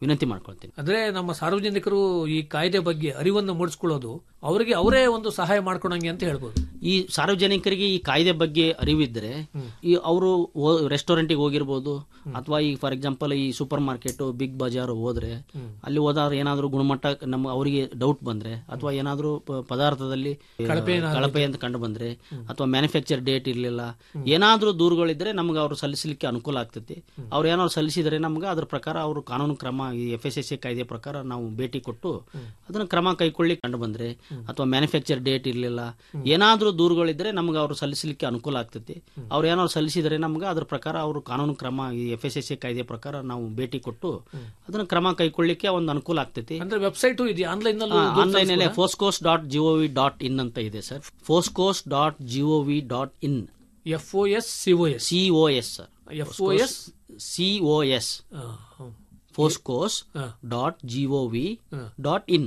Speaker 7: ವಿನಂತಿ ಮಾಡ್ಕೊಳ್ತೀನಿ
Speaker 6: ಅಂದ್ರೆ ನಮ್ಮ ಸಾರ್ವಜನಿಕರು ಈ ಕಾಯ್ದೆ ಬಗ್ಗೆ ಅರಿವನ್ನು ಮೂಡಿಸ್ಕೊಳ್ಳೋದು ಅವರಿಗೆ ಅವರೇ ಒಂದು ಸಹಾಯ ಮಾಡ್ಕೊಳಂಗೆ ಅಂತ ಹೇಳ್ಬೋದು
Speaker 7: ಈ ಸಾರ್ವಜನಿಕರಿಗೆ ಈ ಕಾಯ್ದೆ ಬಗ್ಗೆ ಅರಿವಿದ್ರೆ ಈ ಅವರು ರೆಸ್ಟೋರೆಂಟಿಗೆ ಹೋಗಿರ್ಬೋದು ಅಥವಾ ಈ ಫಾರ್ ಎಕ್ಸಾಂಪಲ್ ಈ ಸೂಪರ್ ಮಾರ್ಕೆಟ್ ಬಿಗ್ ಬಜಾರ್ ಹೋದ್ರೆ ಅಲ್ಲಿ ಹೋದವ್ರು ಏನಾದ್ರು ಗುಣಮಟ್ಟ ನಮ್ಮ ಅವರಿಗೆ ಡೌಟ್ ಬಂದ್ರೆ ಅಥವಾ ಏನಾದ್ರು ಪ- ಪದಾರ್ಥದಲ್ಲಿ
Speaker 6: ಕಳಪೆ ಏನಾದ್ರು
Speaker 7: ಕಳಪೆ ಅಂತ ಕಂಡು ಬಂದ್ರೆ ಅಥವಾ ಮ್ಯಾನುಫ್ಯಾಕ್ಚರ್ ಡೇಟ್ ಇರಲಿಲ್ಲ ಏನಾದ್ರೂ ದೂರುಗಳಿದ್ರೆ ನಮ್ಗೆ ಅವ್ರು ಸಲ್ಲಿಸಲಿಕ್ಕೆ ಅನುಕೂಲ ಆಗ್ತೈತಿ ಅವ್ರು ಏನಾದ್ರು ಸಲ್ಲಿಸಿದ್ರೆ ನಮ್ಗೆ ಅದ್ರ ಪ್ರಕಾರ ಅವರು ಕಾನೂನು ಕ್ರಮ ಈ ಎಫ್ ಎಸ್ ಎಸ್ ಎ ಕಾಯ್ದೆ ಪ್ರಕಾರ ನಾವು ಭೇಟಿ ಕೊಟ್ಟು ಅದನ್ನ ಕ್ರಮ ಕೈಗೊಳ್ಳಿ ಕಂಡು ಬಂದ್ರೆ ಅಥವಾ ಮ್ಯಾನುಫ್ಯಾಕ್ಚರ್ ಡೇಟ್ ಇರಲಿಲ್ಲ ಏನಾದ್ರೂ ದೂರುಗಳಿದ್ರೆ ನಮ್ಗೆ ಅವ್ರು ಸಲ್ಲಿಸಲಿಕ್ಕೆ ಅನುಕೂಲ ಆಗ್ತೈತಿ ಅವ್ರು ಏನಾದ್ರು ಸಲ್ಲಿಸಿದ್ರೆ ನಮ್ಗೆ ಅದ್ರ ಪ್ರಕಾರ ಅವರು ಕಾನೂನು ಕ್ರಮ ಈ ಎಫ್ ಎಸ್ ಎಸ್ ಎ ಕಾಯ್ದೆ ಪ್ರಕಾರ ನಾವು ಭೇಟಿ ಕೊಟ್ಟು ಅದನ್ನ ಕ್ರಮ ಕೈಗೊಳ್ಳಿಕ್ಕೆ ಒಂದು ಅನುಕೂಲ ಆಗ್ತೈತಿ
Speaker 6: ಅಂದ್ರೆ ವೆಬ್ಸೈಟ್ ಇದೆ ಆನ್ಲೈನ್ ನಲ್ಲಿ
Speaker 7: ಆನ್ಲೈನ್ ಅಲ್ಲೇ FoSCoS dot gov dot in ಅಂತ ಇದೆ sir FoSCoS dot gov dot in
Speaker 6: F O S C O S
Speaker 7: C O S sir
Speaker 6: F O S
Speaker 7: C O S FoSCoS dot gov dot in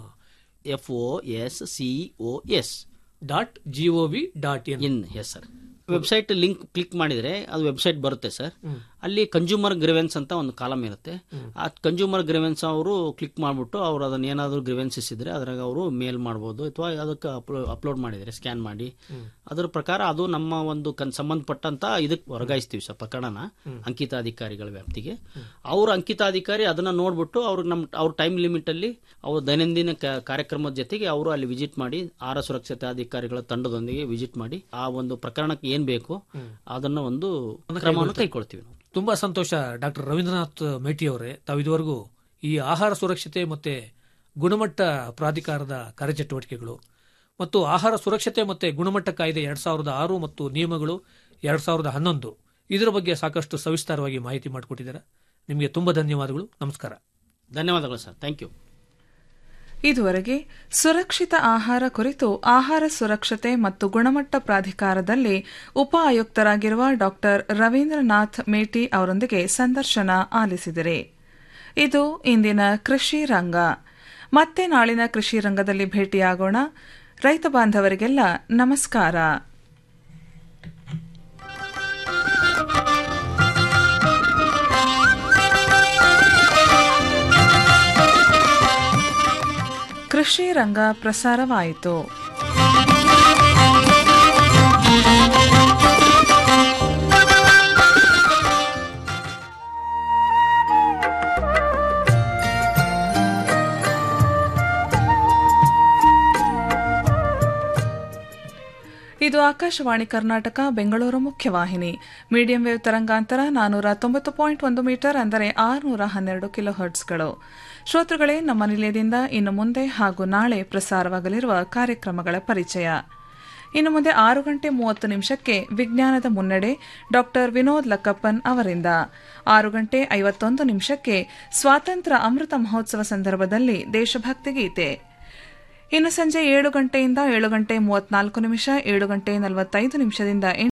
Speaker 7: F O S C O S
Speaker 6: dot gov dot in
Speaker 7: in S sir website link click ಮಾಡಿದ್ರೆ ಅದು ವೆಬ್ಸೈಟ್ ಬರುತ್ತೆ ಸರ್ ಅಲ್ಲಿ ಕನ್ಸ್ಯೂಮರ್ ಗ್ರಿವೆನ್ಸ್ ಅಂತ ಒಂದು ಕಾಲಮ್ ಇರುತ್ತೆ ಆ ಕನ್ಸ್ಯೂಮರ್ ಗ್ರಿವೆನ್ಸ್ ಅವರು ಕ್ಲಿಕ್ ಮಾಡಿಬಿಟ್ಟು ಅವ್ರು ಅದನ್ನ ಏನಾದರೂ ಗ್ರಿವೆನ್ಸಸ್ ಇದ್ರೆ ಅದ್ರಾಗ ಅವರು ಮೇಲ್ ಮಾಡ್ಬೋದು ಅಥವಾ ಅದಕ್ಕೆ ಅಪ್ಲೋಡ್ ಮಾಡಿದರೆ ಸ್ಕ್ಯಾನ್ ಮಾಡಿ ಅದ್ರ ಪ್ರಕಾರ ಅದು ನಮ್ಮ ಒಂದು ಕನ್ ಸಂಬಂಧಪಟ್ಟಂತ ಇದಕ್ಕೆ ವರ್ಗಾಯಿಸ್ತೀವಿ ಸರ್ ಪ್ರಕರಣನ ಅಂಕಿತಾಧಿಕಾರಿಗಳ ವ್ಯಾಪ್ತಿಗೆ ಅವ್ರ ಅಂಕಿತಾಧಿಕಾರಿ ಅದನ್ನ ನೋಡ್ಬಿಟ್ಟು ಅವ್ರಿಗೆ ನಮ್ಮ ಅವ್ರ ಟೈಮ್ ಲಿಮಿಟ್ ಅಲ್ಲಿ ಅವ್ರ ದೈನಂದಿನ ಕ- ಕಾರ್ಯಕ್ರಮದ ಜೊತೆಗೆ ಅವರು ಅಲ್ಲಿ ವಿಸಿಟ್ ಮಾಡಿ ಆಹಾರ ಸುರಕ್ಷತಾ ಅಧಿಕಾರಿಗಳ ತಂಡದೊಂದಿಗೆ ವಿಸಿಟ್ ಮಾಡಿ ಆ ಒಂದು ಪ್ರಕರಣಕ್ಕೆ ಏನ್ ಬೇಕು ಅದನ್ನ ಒಂದು ಕ್ರಮವನ್ನು ಕೈಗೊಳ್ತೀವಿ ನಾವು
Speaker 6: ತುಂಬಾ ಸಂತೋಷ ಡಾಕ್ಟರ್ ರವೀಂದ್ರನಾಥ್ ಮೇಟಿ ಅವರೇ ತಾವು ಇದುವರೆಗೂ ಈ ಆಹಾರ ಸುರಕ್ಷತೆ ಮತ್ತೆ ಗುಣಮಟ್ಟ ಪ್ರಾಧಿಕಾರದ ಕಾರ್ಯಚಟುವಟಿಕೆಗಳು ಮತ್ತು ಆಹಾರ ಸುರಕ್ಷತೆ ಮತ್ತೆ ಗುಣಮಟ್ಟ ಕಾಯ್ದೆ ಎರಡ್ ಸಾವಿರದ ಆರು ಮತ್ತು ನಿಯಮಗಳು ಎರಡ್ ಸಾವಿರದ ಹನ್ನೊಂದು ಇದರ ಬಗ್ಗೆ ಸಾಕಷ್ಟು ಸವಿಸ್ತಾರವಾಗಿ ಮಾಹಿತಿ ಮಾಡಿಕೊಟ್ಟಿದ್ದಾರೆ ನಿಮಗೆ ತುಂಬಾ ಧನ್ಯವಾದಗಳು ನಮಸ್ಕಾರ
Speaker 7: ಧನ್ಯವಾದಗಳು ಸರ್ ಥ್ಯಾಂಕ್ ಯು
Speaker 1: ಇದುವರೆಗೆ ಸುರಕ್ಷಿತ ಆಹಾರ ಕುರಿತು ಆಹಾರ ಸುರಕ್ಷತೆ ಮತ್ತು ಗುಣಮಟ್ಟ ಪ್ರಾಧಿಕಾರದಲ್ಲಿ ಉಪ ಆಯುಕ್ತರಾಗಿರುವ ಡಾಕ್ಟರ್ ರವೀಂದ್ರನಾಥ್ ಮೇಟಿ ಅವರೊಂದಿಗೆ ಸಂದರ್ಶನ ಆಲಿಸಿದಿರಿ ಇದು ಇಂದಿನ ಕೃಷಿ ರಂಗ ಮತ್ತೆ ನಾಳಿನ ಕೃಷಿ ರಂಗದಲ್ಲಿ ಭೇಟಿಯಾಗೋಣ ರೈತ ಬಾಂಧವರಿಗೆಲ್ಲ ನಮಸ್ಕಾರ ಕೃಷಿ ರಂಗ ಪ್ರಸಾರವಾಯಿತು ಇದು ಆಕಾಶವಾಣಿ ಕರ್ನಾಟಕ ಬೆಂಗಳೂರು ಮುಖ್ಯವಾಹಿನಿ ಮೀಡಿಯಂ ವೇವ್ ತರಂಗಾಂತರ ನಾನೂರ ತೊಂಬತ್ತು ಪಾಯಿಂಟ್ ಒಂದು ಮೀಟರ್ ಅಂದರೆ ಆರುನೂರ ಹನ್ನೆರಡು ಕಿಲೋ ಹರ್ಟ್ಸ್ಗಳು ಶ್ರೋತೃಗಳೇ ನಮ್ಮ ನಿಲಯದಿಂದ ಇನ್ನು ಮುಂದೆ ಹಾಗೂ ನಾಳೆ ಪ್ರಸಾರವಾಗಲಿರುವ ಕಾರ್ಯಕ್ರಮಗಳ ಪರಿಚಯ ಇನ್ನು ಮುಂದೆ ಆರು ಗಂಟೆ ಮೂವತ್ತು ನಿಮಿಷಕ್ಕೆ ವಿಜ್ಞಾನದ ಮುನ್ನಡೆ ಡಾಕ್ಟರ್ ವಿನೋದ್ ಲಕ್ಕಪ್ಪನ್ ಅವರಿಂದ ಆರು ಗಂಟೆ ಐವತ್ತೊಂದು ನಿಮಿಷಕ್ಕೆ ಸ್ವಾತಂತ್ರ್ಯ ಅಮೃತ ಮಹೋತ್ಸವ ಸಂದರ್ಭದಲ್ಲಿ ದೇಶಭಕ್ತಿ ಗೀತೆ ಇನ್ನು ಸಂಜೆ ಏಳು ಗಂಟೆಯಿಂದ ಏಳು ಗಂಟೆ ಮೂವತ್ನಾಲ್ಕು ನಿಮಿಷ ಏಳು ಗಂಟೆ ನಲವತ್ತೈದು ನಿಮಿಷದಿಂದ